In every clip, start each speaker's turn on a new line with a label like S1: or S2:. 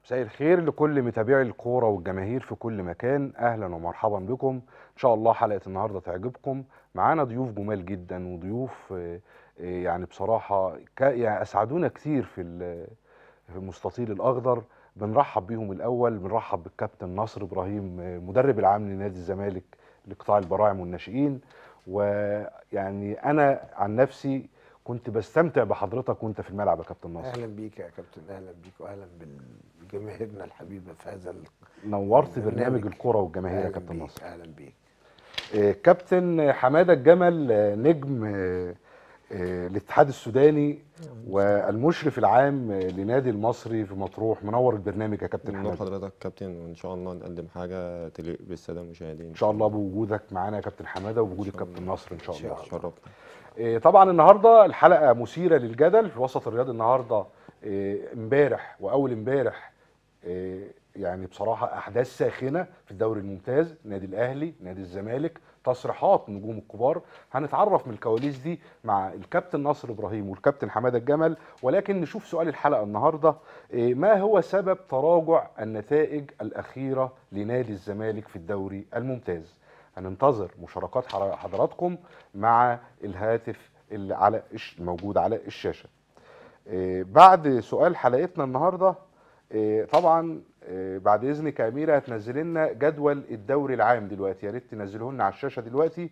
S1: مساء الخير لكل متابعي الكوره والجماهير في كل مكان اهلا ومرحبا بكم ان شاء الله حلقه النهارده تعجبكم معانا ضيوف جمال جدا وضيوف آه، آه، يعني بصراحه ك- يعني اسعدونا كتير في ال- في المستطيل الاخضر بنرحب بيهم الاول بنرحب بالكابتن نصر ابراهيم آه، مدرب العام لنادي الزمالك لقطاع البراعم والناشئين ويعني انا عن نفسي كنت بستمتع بحضرتك وانت في الملعب يا كابتن نصر
S2: اهلا بيك يا كابتن اهلا بيك واهلا بجماهيرنا الحبيبه في هذا ال-
S1: نورت برنامج
S2: برنامج.
S1: الكرة والجماهير يا
S2: اهلا
S1: كابتن
S2: بيك
S1: نصر
S2: اهلا بيك
S1: آه، كابتن حمادة الجمل آه، نجم آه، آه، الاتحاد السوداني والمشرف العام آه، لنادي المصري في مطروح منور البرنامج يا كابتن
S3: نور
S1: حمادة
S3: حضرتك كابتن وان شاء الله نقدم حاجه تليق بالساده المشاهدين
S1: ان شاء الله بوجودك معانا يا كابتن حمادة وبوجود
S3: إن شاء
S1: الكابتن
S3: الله.
S1: نصر ان شاء
S2: إن شاء
S1: الله
S2: الله.
S3: شرفنا
S1: آه، طبعا النهارده الحلقه مثيره للجدل في وسط الرياض النهارده آه، امبارح واول امبارح آه، يعني بصراحه احداث ساخنه في الدوري الممتاز نادي الاهلي نادي الزمالك تصريحات نجوم الكبار هنتعرف من الكواليس دي مع الكابتن نصر ابراهيم والكابتن حماده الجمل ولكن نشوف سؤال الحلقه النهارده آه، ما هو سبب تراجع النتائج الاخيره لنادي الزمالك في الدوري الممتاز هننتظر مشاركات حر- حضراتكم مع الهاتف اللي على الش- الموجود على الشاشه آه، بعد سؤال حلقتنا النهارده آه، طبعا آه، بعد اذنك يا اميره هتنزل لنا جدول الدوري العام دلوقتي يا ريت تنزله لنا على الشاشه دلوقتي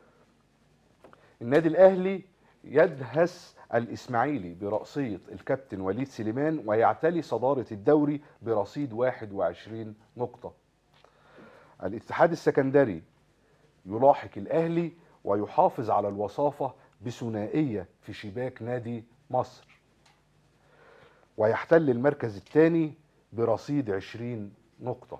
S1: النادي الاهلي يدهس الاسماعيلي برأسية الكابتن وليد سليمان ويعتلي صدارة الدوري برصيد 21 نقطة الاتحاد السكندري يلاحق الاهلي ويحافظ على الوصافه بثنائيه في شباك نادي مصر ويحتل المركز الثاني برصيد 20 نقطه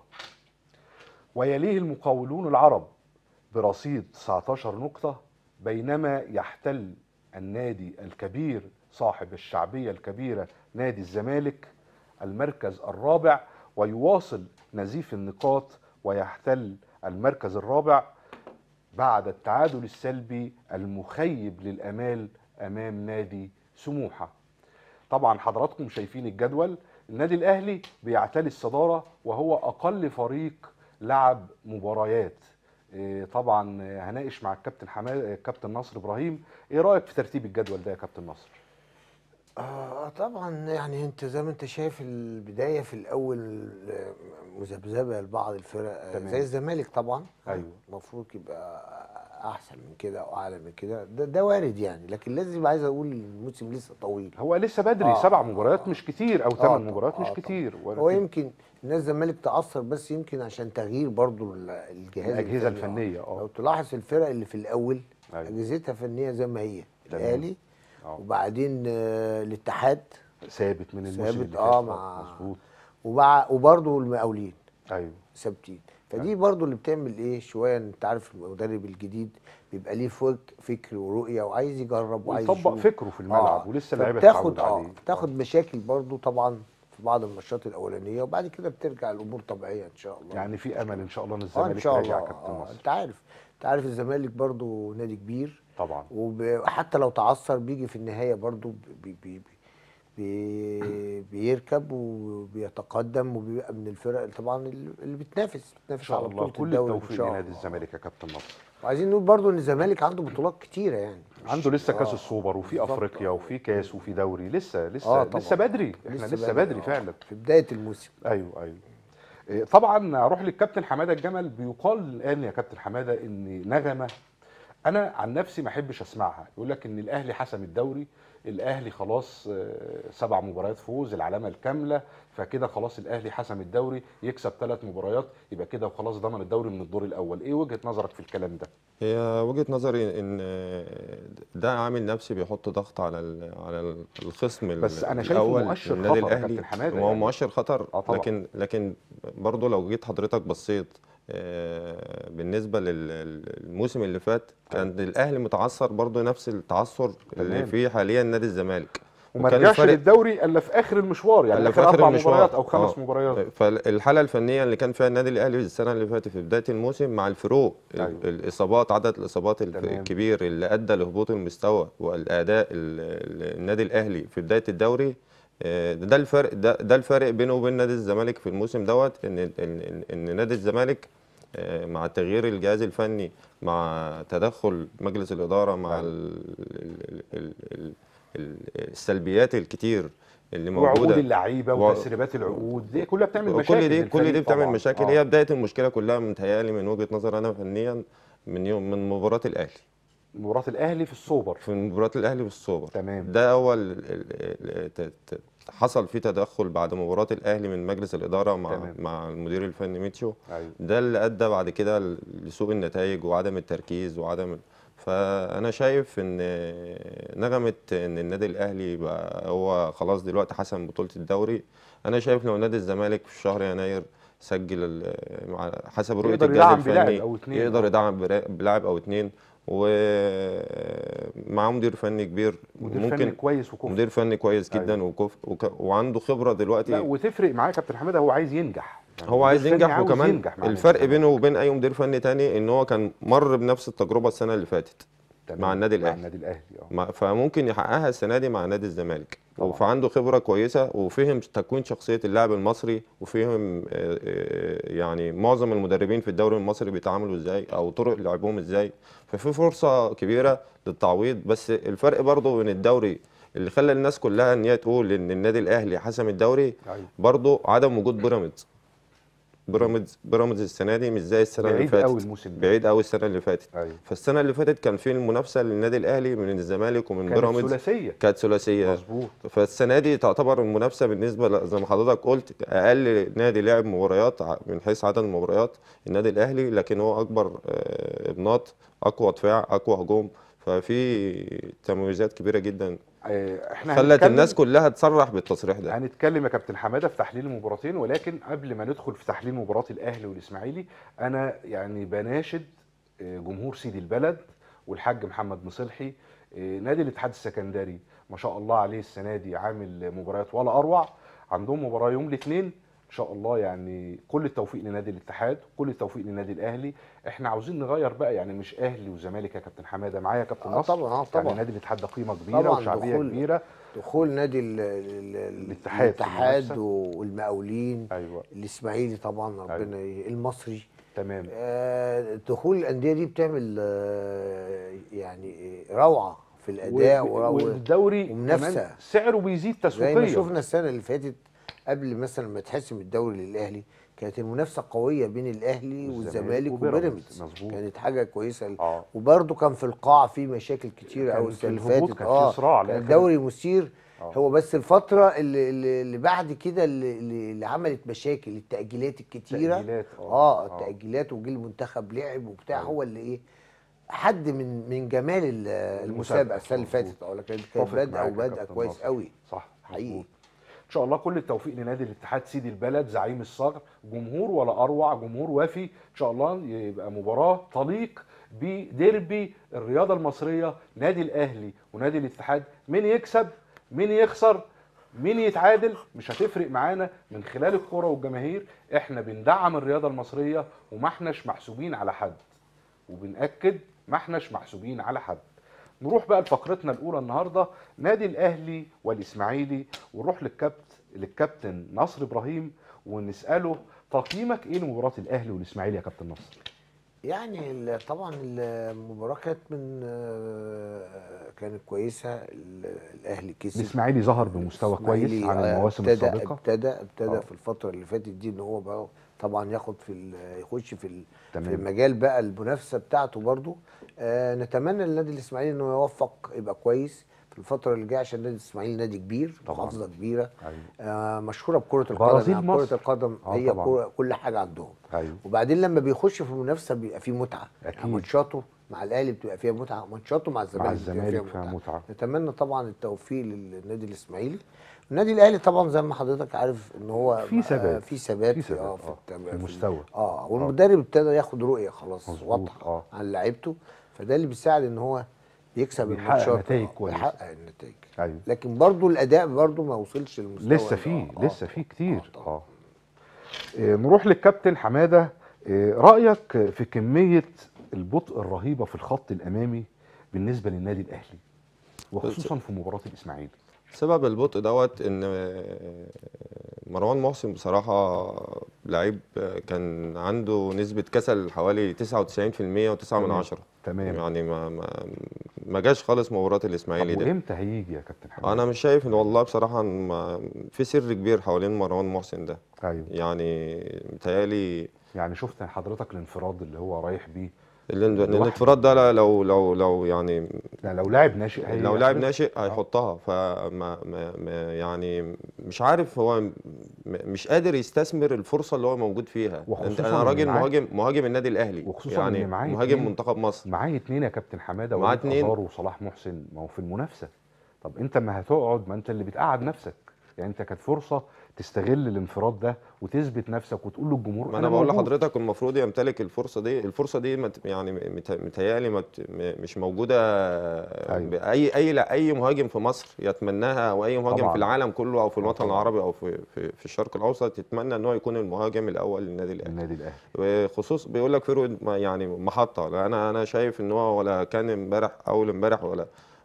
S1: ويليه المقاولون العرب برصيد 19 نقطه بينما يحتل النادي الكبير صاحب الشعبيه الكبيره نادي الزمالك المركز الرابع ويواصل نزيف النقاط ويحتل المركز الرابع بعد التعادل السلبي المخيب للامال امام نادي سموحه. طبعا حضراتكم شايفين الجدول النادي الاهلي بيعتلي الصداره وهو اقل فريق لعب مباريات. إيه طبعا آه، هناقش مع الكابتن حماد الكابتن نصر ابراهيم ايه رايك في ترتيب الجدول ده يا كابتن نصر؟
S2: آه طبعا يعني انت زي ما انت شايف البدايه في الاول آه، مذبذبه لبعض الفرق آه،
S1: تمام.
S2: زي الزمالك طبعا
S1: أيوة.
S2: المفروض يبقى احسن من كده او اعلى من كده ده, ده وارد يعني لكن لازم عايز اقول الموسم لسه طويل
S1: هو لسه بدري
S2: آه،
S1: سبع
S2: آه،
S1: مباريات
S2: آه.
S1: مش كتير او
S2: آه
S1: ثمان
S2: طبعاً،
S1: مباريات مش
S2: آه طبعاً.
S1: كتير
S2: هو
S1: ولكن
S2: يمكن الناس الزمالك تاثر بس يمكن عشان تغيير برضو ال- الجهاز
S1: الأجهزة
S2: الفني.
S1: الفنية،
S2: لو
S1: آه.
S2: تلاحظ الفرق اللي في الاول
S1: أيوة.
S2: اجهزتها فنيه زي ما هي
S1: تمام.
S2: الاهلي
S1: آه.
S2: وبعدين آه، الاتحاد
S1: ثابت من الموسم
S2: ثابت
S1: اللي
S2: اه
S1: فات.
S2: مع
S1: مظبوط
S2: وبع... وبرضه المقاولين
S1: ايوه
S2: ثابتين فدي برضه اللي بتعمل ايه شويه انت عارف المدرب الجديد بيبقى ليه فك فكر ورؤيه وعايز يجرب وعايز
S1: ويطبق
S2: يشوف.
S1: فكره في الملعب ولسه اللعيبه
S2: فبتاخد
S1: تتعود
S2: اه
S1: عليه
S2: بتاخد مشاكل برضه طبعا في بعض الماتشات الاولانيه وبعد كده بترجع الامور طبيعيه ان شاء الله
S1: يعني في امل ان شاء الله ان
S2: اه ان
S1: الزمالك
S2: شاء الله
S1: راجع كابتن
S2: آه
S1: مصر
S2: انت عارف انت عارف الزمالك برضه نادي كبير
S1: طبعا
S2: وحتى لو تعثر بيجي في النهايه برضو بي بي بي بيركب وبيتقدم وبيبقى من الفرق طبعا اللي بتنافس
S1: ان
S2: بتنافس
S1: شاء
S2: على
S1: الله
S2: بطوله
S1: كل
S2: الدوري ان
S1: التوفيق
S2: شاء
S1: لنادي
S2: الله
S1: الزمالك يا كابتن نصر
S2: وعايزين نقول برضو ان الزمالك عنده بطولات كتيره يعني مش-
S1: عنده لسه كاس
S2: آه،
S1: السوبر وفي
S2: بالظبط،
S1: افريقيا
S2: آه.
S1: وفي كاس وفي دوري لسه لسه
S2: آه طبعاً.
S1: لسه بدري احنا لسه, بدري
S2: آه،
S1: فعلا
S2: في بدايه الموسم
S1: ايوه ايوه إيه، طبعا اروح للكابتن حماده الجمل بيقال الان يا كابتن حماده ان نغمه انا عن نفسي ما احبش اسمعها يقول لك ان الاهلي حسم الدوري الاهلي خلاص آه، سبع مباريات فوز العلامه الكامله فكده خلاص الاهلي حسم الدوري يكسب ثلاث مباريات يبقى كده وخلاص ضمن الدوري من الدور الاول ايه وجهه نظرك في الكلام ده
S3: هي وجهه نظري ان ده عامل نفسي بيحط ضغط على ال- على الخصم ال-
S1: بس أنا شايفه
S3: الأول
S1: مؤشر
S3: النادي
S1: خطر يا
S3: الاهلي
S1: كابتن حمادة
S3: ما هو
S1: يعني.
S3: مؤشر خطر
S1: آه طبعاً.
S3: لكن لكن برضه لو جيت حضرتك بصيت آه، بالنسبه للموسم اللي فات كان الاهلي متعثر برضه نفس التعثر
S1: تمام.
S3: اللي فيه حاليا نادي الزمالك
S1: وما
S3: وكان
S1: رجعش
S3: الفرق-
S1: للدوري الا في اخر المشوار يعني
S3: إلا
S1: اخر
S3: في آخر
S1: اربع
S3: المشوار.
S1: مباريات او خمس
S3: آه.
S1: مباريات
S3: فالحاله الفنيه اللي كان فيها النادي الاهلي السنه اللي فاتت في بدايه الموسم مع الفروق ال-
S1: أيوة.
S3: الاصابات عدد الاصابات الف-
S1: تمام.
S3: الكبير اللي ادى لهبوط المستوى والاداء ال- ال- النادي الاهلي في بدايه الدوري آه، ده الفرق ده, ده الفرق بينه وبين نادي الزمالك في الموسم دوت ان ان ان, إن نادي الزمالك آه، مع تغيير الجهاز الفني مع تدخل مجلس الاداره مع ال ال ال ال ال السلبيات الكتير اللي
S1: وعقود
S3: موجوده
S1: اللعيبه
S3: و-
S1: وتسريبات العقود دي كلها بتعمل مشاكل
S3: كل دي كل دي
S1: للفريق
S3: بتعمل
S1: طبعاً.
S3: مشاكل
S1: آه.
S3: هي بدايه المشكله كلها متهيألي من وجهه نظر انا فنيا من يوم من مباراه الاهلي
S1: مباراه الاهلي في السوبر
S3: في مباراه الاهلي والسوبر
S1: تمام.
S3: ده اول ال- ال- ال- ت- ت- حصل فيه تدخل بعد مباراه الاهلي من مجلس الاداره مع
S1: تمام.
S3: مع المدير الفني ميتشو
S1: ايوه
S3: ده اللي ادى بعد كده ل- لسوء النتائج وعدم التركيز وعدم ال- فانا شايف ان نغمه ان النادي الاهلي بقى هو خلاص دلوقتي حسم بطوله الدوري انا شايف لو نادي الزمالك في شهر يناير سجل ال- مع حسب رؤيه
S1: يقدر
S3: الجهاز
S1: يدعم بلاعب
S3: الفني
S1: أو اتنين.
S3: يقدر يدعم برا- بلاعب او اتنين ومعاه مدير فني كبير
S1: مدير فني
S3: ممكن
S1: كويس وكفء
S3: مدير فني كويس
S1: أيوة.
S3: جدا وكف وك- وعنده خبره دلوقتي
S1: لا وتفرق معاه كابتن حماده هو عايز ينجح يعني
S3: هو عايز
S1: المدير الفني
S3: ينجح
S1: عاوز
S3: وكمان
S1: ينجح مع
S3: الفرق
S1: النادي.
S3: بينه وبين اي مدير فني تاني ان هو كان مر بنفس التجربه السنه اللي فاتت
S1: تمام.
S3: مع النادي
S1: مع
S3: الأهلي.
S1: النادي الاهلي اه
S3: ما- فممكن يحققها السنه دي مع نادي الزمالك
S1: طبعا.
S3: فعنده خبره كويسه وفهم تكوين شخصيه اللاعب المصري وفهم آه، آه، يعني معظم المدربين في الدوري المصري بيتعاملوا ازاي او طرق لعبهم ازاي ففي فرصه كبيره للتعويض بس الفرق برضه بين الدوري اللي خلى الناس كلها ان هي تقول ان النادي الاهلي حسم الدوري
S1: أيوة.
S3: برضه عدم وجود بيراميدز بيراميدز بيراميدز السنه دي مش زي السنه اللي
S1: بعيد
S3: فاتت
S1: قوي الموسم ده.
S3: بعيد قوي السنه اللي فاتت
S1: ايوه
S3: فالسنه اللي فاتت كان في المنافسه للنادي الاهلي من الزمالك ومن
S1: كانت
S3: بيراميدز
S1: ثلاثيه
S3: كانت ثلاثيه
S1: مظبوط
S3: فالسنه دي تعتبر المنافسه بالنسبه ل- زي ما حضرتك قلت اقل نادي لعب مباريات ع- من حيث عدد المباريات النادي الاهلي لكن هو اكبر آه، ابناط اقوى دفاع اقوى هجوم ففي تميزات كبيره جدا
S1: آه، احنا
S3: خلت
S1: هنتكلم-
S3: الناس كلها تصرح بالتصريح ده
S1: هنتكلم يا كابتن حماده في تحليل المباراتين ولكن قبل ما ندخل في تحليل مباراه الاهلي والاسماعيلي انا يعني بناشد آه، جمهور سيدي البلد والحاج محمد مصلحي آه، نادي الاتحاد السكندري ما شاء الله عليه السنه دي عامل مباريات ولا اروع عندهم مباراه يوم الاثنين ان شاء الله يعني كل التوفيق لنادي الاتحاد كل التوفيق للنادي الاهلي احنا عاوزين نغير بقى يعني مش اهلي وزمالك يا كابتن حماده معايا يا كابتن
S2: آه
S1: نصر
S2: طبعا، آه
S1: يعني
S2: طبعا.
S1: نادي الاتحاد ده قيمه كبيره
S2: طبعا
S1: وشعبيه
S2: دخول-
S1: كبيره
S2: دخول نادي ال- ال- ال-
S1: الاتحاد في
S2: الاتحاد
S1: المنافسة.
S2: والمقاولين
S1: ايوه
S2: الاسماعيلي طبعا ربنا ي- المصري
S1: تمام
S2: آه، دخول الانديه دي بتعمل آه، يعني روعه في الاداء
S1: و-
S2: ورو-
S1: والدوري
S2: ومنافسة.
S1: كمان سعره بيزيد
S2: زي
S1: تسويقيا
S2: ما شفنا السنه اللي فاتت قبل مثلا ما تحسم الدوري للاهلي كانت المنافسه قويه بين الاهلي
S1: والزمالك
S2: والزمالك
S1: وبيراميدز.
S2: وبيراميدز
S1: مظبوط.
S2: كانت حاجه كويسه
S1: اه
S2: وبرده كان في القاع في مشاكل كتيره
S1: كان
S2: قوي
S1: في
S2: السنه اللي
S1: الهبوط
S2: فاتت
S1: كان في صراع
S2: كان
S1: لآخر-
S2: الدوري مثير
S1: آه.
S2: هو بس الفتره اللي, اللي اللي بعد كده اللي, اللي اللي عملت مشاكل التاجيلات الكتيره
S1: تأجيلات، آه.
S2: اه
S1: آه.
S2: التاجيلات وجه المنتخب لعب وبتاع
S1: أيوة.
S2: هو اللي ايه حد من من جمال ال- المسابقه السنه اللي
S1: مظبوط.
S2: فاتت اقول لك كانت
S1: اتفق
S2: بادئه
S1: معاك يا
S2: وبادئه
S1: كابتن
S2: كويس
S1: ناصر.
S2: قوي
S1: صح
S2: حقيقي.
S1: مظبوط. ان شاء الله كل التوفيق لنادي الاتحاد سيدي البلد زعيم الصقر جمهور ولا اروع جمهور وافي ان شاء الله يبقى مباراه تليق بديربي الرياضه المصريه نادي الاهلي ونادي الاتحاد مين يكسب مين يخسر مين يتعادل مش هتفرق معانا من خلال الكرة والجماهير احنا بندعم الرياضه المصريه وما احناش محسوبين على حد وبنأكد ما احناش محسوبين على حد نروح بقى لفقرتنا الاولى النهارده نادي الاهلي والاسماعيلي ونروح للكابت للكابتن نصر ابراهيم ونساله تقييمك ايه لمباراه الاهلي والاسماعيلي يا كابتن نصر
S2: يعني ال- طبعا المباراة كانت من آه، كانت كويسة ال- الأهلي كسب
S1: الاسماعيلي ظهر بمستوى كويس
S2: الإسماعيلي،
S1: عن
S2: آه،
S1: المواسم
S2: ابتدى
S1: السابقه
S2: ابتدى ابتدى
S1: آه.
S2: في الفترة اللي فاتت دي إن هو بقى طبعا ياخد في ال- يخش في ال- في
S1: تمام.
S2: المجال بقى المنافسة بتاعته برضو آه نتمنى للنادي الإسماعيلي إنه يوفق يبقى كويس في الفترة اللي جاية عشان النادي الإسماعيلي نادي كبير
S1: طبعاً.
S2: محافظة كبيرة
S1: أيوة.
S2: آه مشهورة بكرة القدم
S1: برازيل
S2: يعني
S1: مصر.
S2: كرة القدم
S1: آه
S2: هي
S1: طبعاً.
S2: كرة- كل حاجة عندهم
S1: ايوه
S2: وبعدين لما بيخش في المنافسه بيبقى فيه متعه
S1: أكيد.
S2: يعني ماتشاته مع الاهلي بتبقى فيها متعه ماتشاته مع الزمالك
S1: مع
S2: بتبقى
S1: الزمالك فيها متعه
S2: نتمنى طبعا التوفيق للنادي الاسماعيلي النادي الاهلي طبعا زي ما حضرتك عارف ان هو
S1: في ثبات.
S2: في ثبات
S1: في ثبات،
S2: اه
S1: آه،
S2: في, التم-
S1: في
S2: في
S1: المستوى.
S2: اه والمدرب ابتدى ياخد رؤيه خلاص
S1: مظبوط،
S2: واضحه
S1: آه.
S2: عن لعيبته فده اللي بيساعد ان هو يكسب
S1: بيحقق
S2: الماتشات
S1: نتائج
S2: آه،
S1: كويسة.
S2: بيحقق النتائج
S1: ايوه
S2: لكن برضو الاداء برضو ما وصلش للمستوى
S1: لسه
S2: اللي-
S1: فيه
S2: آه، آه.
S1: لسه فيه كتير
S2: طبعاً.
S1: اه إيه، نروح للكابتن حماده إيه، رايك في كميه البطء الرهيبه في الخط الامامي بالنسبه للنادي الاهلي وخصوصا في مباراه الاسماعيلي
S3: سبب البطء دوت ان مروان محسن بصراحة لعيب كان عنده نسبة كسل حوالي 99% و9 من عشرة
S1: تمام
S3: يعني ما ما ما جاش خالص مباراة الإسماعيلي
S1: طب
S3: ده
S1: وامتى هيجي يا كابتن حماد
S3: أنا مش شايف إن والله بصراحة إن ما في سر كبير حوالين مروان محسن ده
S1: ايوه
S3: يعني متهيألي
S1: يعني شفت حضرتك الانفراد اللي هو رايح بيه
S3: ال- ال-
S1: لوحده.
S3: الانفراد ده لا- لو لو لو يعني
S1: يعني لو لاعب ناشئ هي
S3: لو لاعب ناشئ هيحطها فما ما ما يعني مش عارف هو م- مش قادر يستثمر الفرصه اللي هو موجود فيها
S1: وخصوصاً
S3: انت انا
S1: إن
S3: راجل
S1: معاه-
S3: مهاجم مهاجم النادي الاهلي
S1: وخصوصاً
S3: يعني
S1: إن معاه
S3: مهاجم
S1: اتنين-
S3: منتخب مصر
S1: معاه اتنين يا كابتن حماده
S3: معاه
S1: وليد
S3: اتنين.
S1: ازار وصلاح محسن ما هو في المنافسه طب انت ما هتقعد ما انت اللي بتقعد نفسك يعني انت كانت فرصه تستغل الانفراد ده وتثبت نفسك وتقول للجمهور
S3: ما انا بقول
S1: موجود.
S3: لحضرتك المفروض يمتلك الفرصه دي الفرصه دي مت- يعني مت- متهيألي مت- م- مش موجوده
S1: أيوة.
S3: اي اي لا اي مهاجم في مصر يتمناها او اي مهاجم
S1: طبعاً.
S3: في العالم كله او في الوطن
S1: طبعاً.
S3: العربي او في في, في الشرق الاوسط يتمنى ان هو يكون المهاجم الاول للنادي الاهلي
S1: النادي الاهلي
S3: وخصوص بيقول لك فيرود ما- يعني محطه لا انا انا شايف ان هو ولا كان امبارح اول امبارح ولا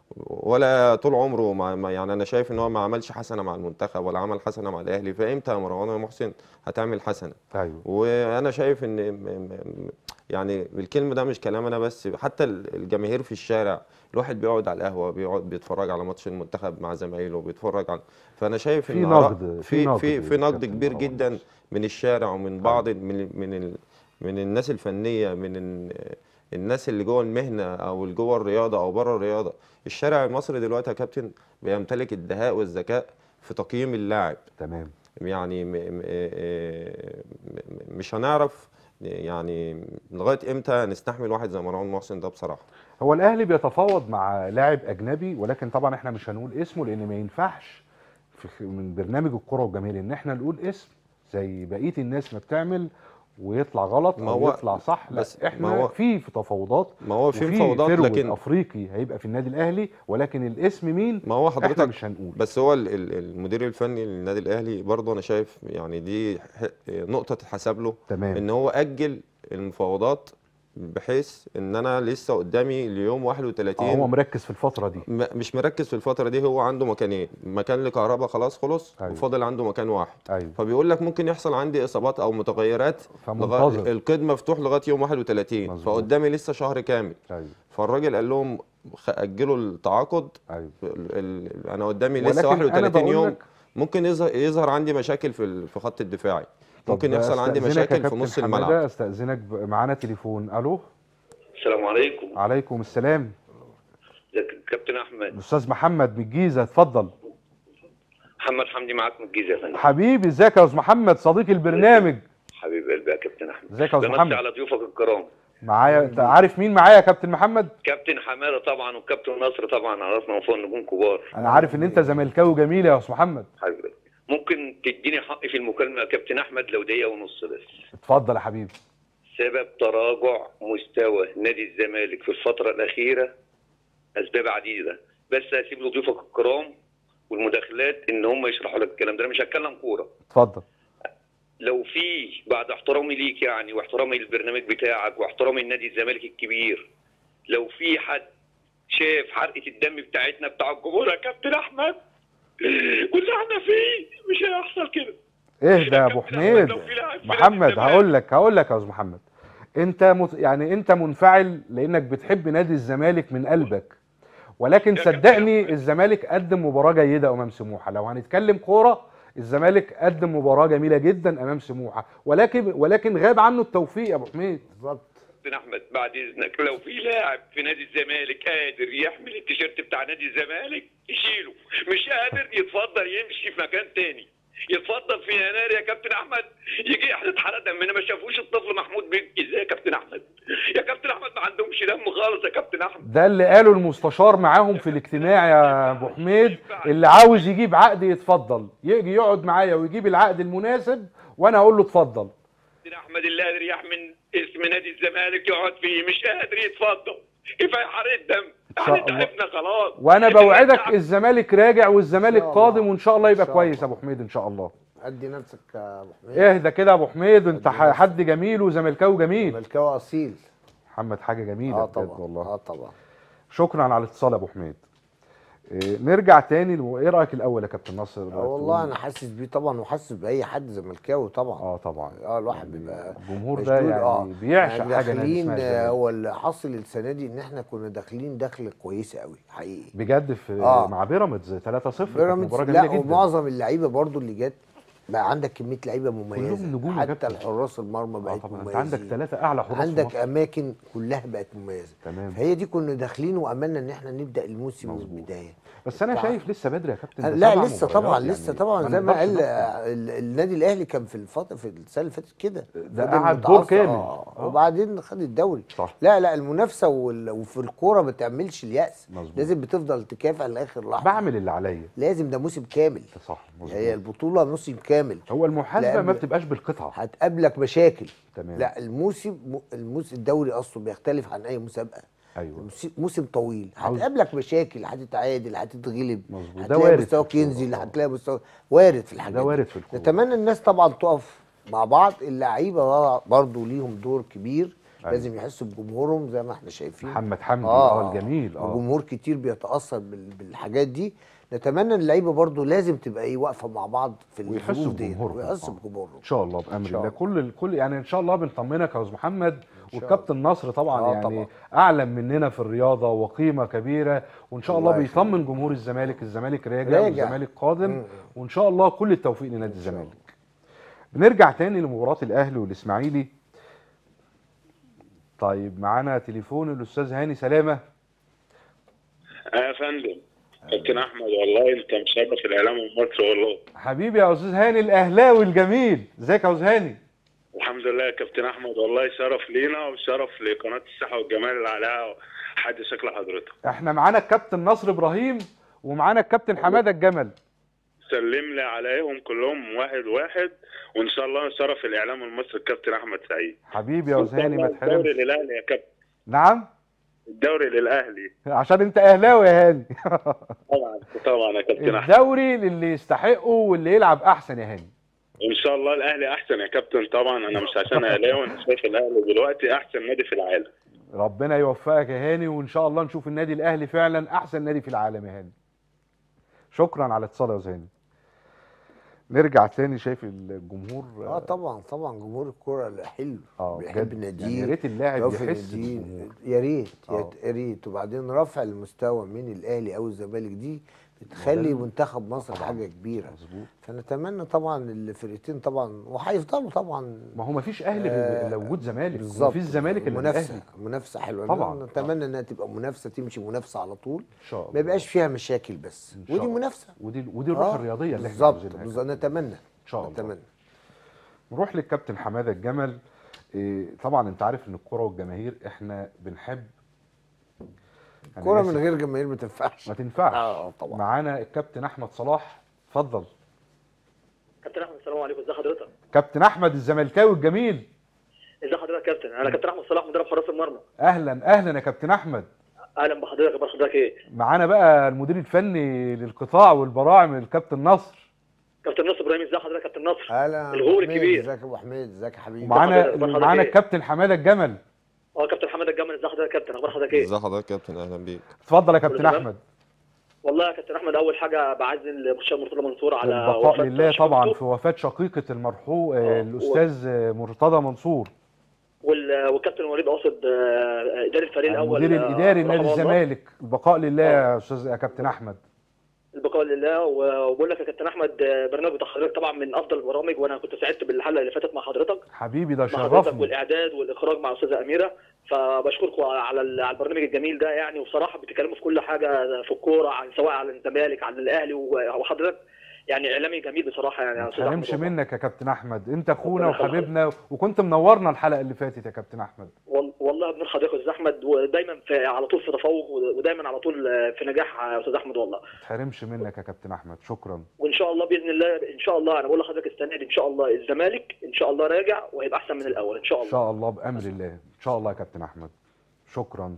S3: ولا طول عمره ما ما- يعني انا شايف ان هو ما عملش حسنه مع المنتخب ولا عمل حسنه مع الاهلي فامتى يا مروان محسن هتعمل حسنه
S1: ايوه
S3: وانا شايف ان م- م- يعني الكلمه ده مش كلام انا بس حتى ال- الجماهير في الشارع الواحد بيقعد على القهوه بيقعد بيتفرج على ماتش المنتخب مع زمايله بيتفرج على فانا شايف
S1: في
S3: ان
S1: نقد-
S3: آراء-
S1: في
S3: في
S1: نقد
S3: في في نقد
S1: كابتن
S3: كبير
S1: مروان
S3: جدا
S1: محسن.
S3: من الشارع ومن بعض من من ال من الناس الفنيه من ال- الناس اللي جوه المهنه او اللي جوه الرياضه او بره الرياضه الشارع المصري دلوقتي يا كابتن بيمتلك الدهاء والذكاء في تقييم اللاعب
S1: تمام
S3: يعني م م آه، م- مش هنعرف يعني لغايه امتى نستحمل واحد زي مروان محسن ده بصراحه
S1: هو الاهلي بيتفاوض مع لاعب اجنبي ولكن طبعا احنا مش هنقول اسمه لان ما ينفعش في خ- من برنامج الكره والجماهير ان احنا نقول اسم زي بقيه الناس ما بتعمل ويطلع غلط
S3: ما
S1: او
S3: هو-
S1: يطلع صح لا
S3: بس
S1: احنا
S3: ما هو-
S1: في في تفاوضات
S3: ما هو في
S1: وفي
S3: مفاوضات
S1: فيرود
S3: لكن
S1: افريقي هيبقى في النادي الاهلي ولكن الاسم مين
S3: ما هو
S1: احنا
S3: حضرتك
S1: مش هنقول
S3: بس هو ال- ال- المدير الفني للنادي الاهلي برضه انا شايف يعني دي ح- نقطه تتحسب له
S1: تمام
S3: ان هو اجل المفاوضات بحيث ان انا لسه قدامي اليوم 31
S1: آه هو مركز في الفتره دي
S3: م- مش مركز في الفتره دي هو عنده مكانين مكان لكهربا خلاص خلص
S1: أيوة.
S3: وفاضل عنده مكان واحد
S1: ايوه
S3: فبيقول لك ممكن يحصل عندي اصابات او متغيرات
S1: فمنتظر.
S3: لغا- القيد مفتوح لغايه يوم 31
S1: مظبوط.
S3: فقدامي لسه شهر كامل
S1: ايوه
S3: فالراجل قال لهم خ- اجلوا التعاقد
S1: ايوه
S3: ال- ال- انا قدامي
S1: ولكن
S3: لسه
S1: أنا
S3: 31
S1: بقول
S3: يوم
S1: لك-
S3: ممكن يظهر يظهر عندي مشاكل في ال- في خط الدفاعي
S1: طب
S3: ممكن يحصل عندي
S1: أستأذنك يا
S3: مشاكل في
S1: كابتن
S3: نص
S1: حمادة،
S3: الملعب
S1: استاذنك ب- معانا تليفون الو
S4: السلام عليكم
S1: عليكم السلام
S4: ازيك يا كابتن احمد
S1: الاستاذ محمد من الجيزه اتفضل
S4: محمد حمدي معاك من الجيزه يا فندم
S1: حبيبي ازيك يا استاذ محمد صديق البرنامج
S4: حبيب قلبي يا كابتن احمد
S1: ازيك يا استاذ
S4: بمسي
S1: محمد
S4: على ضيوفك الكرام
S1: معايا انت عارف مين معايا يا كابتن محمد
S4: كابتن حماده طبعا وكابتن نصر طبعا على راسنا وفوق نجوم كبار
S1: انا عارف ان انت زملكاوي جميل يا استاذ محمد
S4: حبيب قلبي. ممكن تديني حقي في المكالمه يا كابتن احمد لو دقيقه ونص بس
S1: اتفضل يا حبيبي
S4: سبب تراجع مستوى نادي الزمالك في الفتره الاخيره اسباب عديده بس هسيب لضيوفك الكرام والمداخلات ان هم يشرحوا لك الكلام ده انا مش هتكلم كوره
S1: اتفضل
S4: لو في بعد احترامي ليك يعني واحترامي للبرنامج بتاعك واحترامي لنادي الزمالك الكبير لو في حد شاف حرقه الدم بتاعتنا بتاع الجمهور يا كابتن احمد واللي احنا فيه مش هيحصل كده
S1: اهدى يا ابو
S4: كابتن
S1: حميد
S4: أحمد، لو في لاعب في نادي
S1: محمد
S4: الزمالك-
S1: هقول لك هقول لك يا استاذ محمد انت مت... يعني انت منفعل لانك بتحب نادي الزمالك من قلبك ولكن
S4: يا كابتن
S1: صدقني
S4: أحمد.
S1: الزمالك قدم مباراه جيده امام سموحه لو هنتكلم كوره الزمالك قدم مباراه جميله جدا امام سموحه ولكن ولكن غاب عنه التوفيق يا ابو حميد
S2: بالظبط
S4: كابتن احمد بعد اذنك لو في لاعب في نادي الزمالك قادر يحمل التيشيرت بتاع نادي الزمالك يشيله مش قادر يتفضل يمشي في مكان تاني يتفضل في يناير يا كابتن احمد يجي يحرق حرق دمنا ما شافوش الطفل محمود بيبكي ازاي يا كابتن احمد يا كابتن احمد ما عندهمش دم خالص يا كابتن احمد
S1: ده اللي قاله المستشار معاهم في الاجتماع يا ابو حميد اللي عاوز يجيب عقد يتفضل يجي يقعد معايا ويجيب العقد المناسب وانا اقول له اتفضل
S4: كابتن احمد اللي قادر يحمل اسم نادي الزمالك يقعد فيه مش قادر يتفضل كفايه حرق الدم
S1: شاء
S4: احنا
S1: الله.
S4: تعبنا خلاص
S1: وانا
S4: إحنا
S1: بوعدك
S4: تعبنا.
S1: الزمالك راجع والزمالك
S2: إن شاء
S1: قادم
S2: الله.
S1: وان شاء الله يبقى
S2: إن شاء
S1: كويس يا
S2: الله.
S1: ابو حميد ان شاء الله
S2: ادي نفسك يا ابو حميد
S1: اهدى كده يا ابو حميد انت ح- حد جميل وزملكاوي جميل
S2: زملكاوي اصيل
S1: محمد حاجه جميله
S2: اه
S1: بجد
S2: طبعا
S1: والله
S2: اه طبعا
S1: شكرا على الاتصال يا ابو حميد إيه، نرجع تاني لو- ايه رايك الاول يا كابتن ناصر
S2: آه والله
S1: تقول-
S2: انا حاسس بيه طبعا وحاسس باي حد زملكاوي طبعا
S1: اه طبعا
S2: اه الواحد بيبقى
S1: الجمهور ده
S2: مشدود،
S1: يعني بيعشق
S2: يعني
S1: حاجه نادي
S2: داخلين
S1: اسمها
S2: آه،
S1: الزمالك.
S2: هو اللي حاصل السنه دي ان احنا كنا داخلين دخل كويسه قوي حقيقي
S1: بجد في
S2: آه.
S1: مع بيراميدز 3-0 كانت
S2: بيراميدز
S1: مباراه
S2: لا
S1: جميله جدا
S2: ومعظم اللعيبه برضو اللي جت بقى عندك كميه لعيبه مميزه
S1: كلهم نجوم يا
S2: حتى
S1: كابتن.
S2: الحراس المرمى
S1: اه
S2: بقت
S1: طبعا انت
S2: مميزين
S1: عندك ثلاثه اعلى حراس في
S2: عندك
S1: مصر.
S2: اماكن كلها بقت مميزه
S1: تمام
S2: فهي دي كنا داخلين واملنا ان احنا نبدا الموسم من
S1: مظبوط.
S2: البدايه
S1: بس انا
S2: طبعا.
S1: شايف لسه بدري يا كابتن ده
S2: لا
S1: سبع
S2: لسه
S1: مباريات
S2: طبعا
S1: يعني
S2: لسه طبعا زي ما
S1: نقدرش
S2: قال
S1: نحكم.
S2: ال- النادي الاهلي كان في الفتره في السنه اللي فاتت كده
S1: ده
S2: فضل
S1: قعد دور
S2: متعثر،
S1: كامل.
S2: آه.
S1: آه.
S2: وبعدين خد الدوري
S1: صح
S2: لا لا المنافسه وال- وفي الكوره ما تعملش اليأس
S1: مظبوط.
S2: لازم بتفضل تكافح لاخر لحظه
S1: بعمل اللي عليا
S2: لازم ده موسم كامل
S1: صح مظبوط.
S2: هي البطوله موسم كامل
S1: هو المحاسبه
S2: لأن-
S1: ما بتبقاش بالقطعه
S2: هتقابلك مشاكل
S1: تمام
S2: لا الموسم الموسم الدوري اصله بيختلف عن اي مسابقه
S1: ايوه
S2: الموسم- موسم طويل
S1: عاوز-
S2: هتقابلك مشاكل هتتعادل هتتغلب
S1: مظبوط. ده
S2: هتلاقي
S1: وارد
S2: مستواك
S1: في الكورة.
S2: ينزل
S1: آه.
S2: هتلاقي مستواك وارد في الحاجات
S1: ده
S2: دي.
S1: وارد في الكوره
S2: نتمنى الناس طبعا تقف مع بعض اللعيبه برضه ليهم دور كبير
S1: أيوة.
S2: لازم يحسوا بجمهورهم زي ما احنا شايفين
S1: محمد حمدي اه الجميل اه
S2: وجمهور كتير بيتاثر بال- بالحاجات دي نتمنى ان اللعيبه برضه لازم تبقى ايه واقفه مع بعض في
S1: ويحسوا
S2: الظروف دي
S1: بجمهورهم.
S2: ويحسوا
S1: آه.
S2: بجمهورهم
S1: ان شاء الله بامر
S2: شاء
S1: الله
S2: الله.
S1: كل الكل يعني ان شاء الله بنطمنك يا استاذ محمد
S2: شاء
S1: والكابتن نصر طبعا
S2: آه
S1: يعني
S2: طبعا.
S1: اعلم مننا في الرياضه وقيمه كبيره وان شاء الله
S2: الله
S1: بيطمن جمهور الزمالك الزمالك راجع
S2: راجع.
S1: والزمالك قادم
S2: مم.
S1: وان شاء الله كل التوفيق لنادي الزمالك بنرجع تاني لمباراه الاهلي والاسماعيلي طيب معانا تليفون الاستاذ هاني سلامه
S5: اه يا فندم كابتن احمد والله انت مشرف الاعلام المصري والله
S1: حبيبي يا استاذ هاني الاهلاوي الجميل ازيك يا استاذ هاني
S5: الحمد لله يا كابتن احمد والله شرف لينا وشرف لقناه الصحه والجمال اللي عليها حد شكل حضرتك
S1: احنا معانا الكابتن نصر ابراهيم ومعانا الكابتن حماده الجمل
S5: سلم لي عليهم كلهم واحد واحد وان شاء الله شرف الاعلام المصري الكابتن احمد سعيد
S1: حبيبي يا استاذ هاني ما
S5: الدوري
S1: تحرمش
S5: للاهلي يا كابتن
S1: نعم
S5: الدوري للاهلي
S1: عشان انت اهلاوي يا هاني
S5: طبعا طبعا يا كابتن احمد
S1: الدوري للي يستحقه واللي يلعب احسن يا هاني
S5: ان شاء الله الاهلي احسن يا كابتن طبعا انا مش عشان اهلاوي انا شايف الاهلي دلوقتي احسن نادي في العالم
S1: ربنا يوفقك يا هاني وان شاء الله نشوف النادي الاهلي فعلا احسن نادي في العالم يا هاني شكرا على الاتصال يا أستاذ هاني نرجع تاني شايف الجمهور
S2: اه طبعا طبعا جمهور الكوره حلو
S1: اه
S2: بيحب
S1: بجد.
S2: ناديه
S1: يعني يا ريت اللاعب
S2: يقف
S1: يحس
S2: النادي.
S1: بالجمهور
S2: يا ريت يا
S1: آه.
S2: يا ريت وبعدين رفع المستوى من الاهلي او الزمالك دي بتخلي
S1: وده-
S2: منتخب مصر
S1: طبعاً.
S2: حاجه كبيره
S1: مظبوط
S2: فنتمنى طبعا الفرقتين طبعا وهيفضلوا طبعا
S1: ما هو ما فيش اهلي
S2: آه،
S1: الا وجود زمالك
S2: بالظبط
S1: وفي الزمالك الا
S2: منافسه
S1: الاهلي
S2: منافسه حلوه
S1: طبعاً.
S2: طبعا نتمنى انها تبقى منافسه تمشي منافسه على طول
S1: ان شاء الله
S2: ما يبقاش فيها مشاكل بس
S1: إن شاء
S2: ودي
S1: الله.
S2: منافسه
S1: ودي ودي الروح
S2: آه،
S1: الرياضيه اللي احنا
S2: بالظبط
S1: عاوزينها
S2: بالظبط نتمنى
S1: ان شاء الله
S2: نتمنى
S1: نروح للكابتن حماده الجمل إيه، طبعا انت عارف ان الكره والجماهير احنا بنحب أنا
S2: كوره
S1: آسف،
S2: من غير جماهير ما تنفعش
S1: ما تنفعش
S2: اه طبعا
S1: معانا الكابتن احمد صلاح اتفضل
S6: كابتن احمد السلام عليكم ازي حضرتك؟
S1: كابتن احمد الزملكاوي الجميل
S6: ازي حضرتك يا كابتن؟ انا كابتن احمد صلاح مدرب حراس المرمى
S1: اهلا اهلا يا كابتن احمد
S6: اهلا بحضرتك اخبار حضرتك ايه؟
S1: معانا بقى المدير الفني للقطاع والبراعم الكابتن نصر
S6: كابتن نصر ابراهيم ازي حضرتك يا كابتن نصر؟
S2: هلا
S6: الغول
S2: أبو حميد،
S6: الكبير.
S2: ازيك يا ابو حميد ازيك يا حبيبي
S1: ومعانا
S6: حضرتك- أخبار حضرتك
S1: معانا
S6: إيه؟
S1: الكابتن حماده الجمل
S6: اه كابتن حماده الجمل ازي حضرتك يا كابتن اخبار حضرتك ايه؟
S3: ازي حضرتك يا كابتن اهلا بيك
S1: اتفضل يا كابتن
S6: تمام؟
S1: احمد
S6: والله يا كابتن احمد اول حاجه بعزل المستشار مرتضى منصور على
S1: البقاء
S6: وفاة
S1: لله طبعا
S6: شقيقته
S1: في وفاه شقيقه المرحوم
S6: آه،
S1: الاستاذ آه، مرتضى منصور
S6: وال- والكابتن وليد قاصد آه، اداري الفريق الاول
S1: المدير
S6: آه،
S1: الاداري لنادي
S6: رحمه الله.
S1: الزمالك البقاء لله
S6: آه.
S1: يا استاذ يا كابتن احمد
S6: البقاء لله و- وبقول لك يا كابتن احمد آه، برنامج بتاع حضرتك طبعا من افضل البرامج وانا كنت سعدت بالحلقه اللي فاتت مع حضرتك
S1: حبيبي ده
S6: مع حضرتك
S1: شرفني
S6: والاعداد والاخراج مع الاستاذه اميره فبشكركم على ال- على البرنامج الجميل ده يعني وبصراحه بتتكلموا في كل حاجه في الكوره عن سواء على الزمالك عن الاهلي و- وحضرتك يعني اعلامي جميل بصراحه يعني يا
S1: ما
S6: استاذ احمد
S1: تحرمش
S6: والله.
S1: منك يا كابتن احمد انت اخونا
S6: ربنا يخليك.
S1: وحبيبنا وكنت منورنا الحلقه اللي فاتت يا كابتن احمد
S6: وال- والله بنور حضرتك يا استاذ احمد ودايما في على طول في تفوق ودايما على طول في نجاح يا استاذ احمد والله
S1: ما تحرمش منك يا كابتن احمد شكرا
S6: وان شاء الله باذن الله ان شاء الله انا بقول لحضرتك السنه دي ان شاء الله الزمالك ان شاء الله راجع وهيبقى احسن من الاول ان شاء
S1: ان
S6: الله
S1: شاء الله بامر الله ان شاء الله يا كابتن احمد شكرا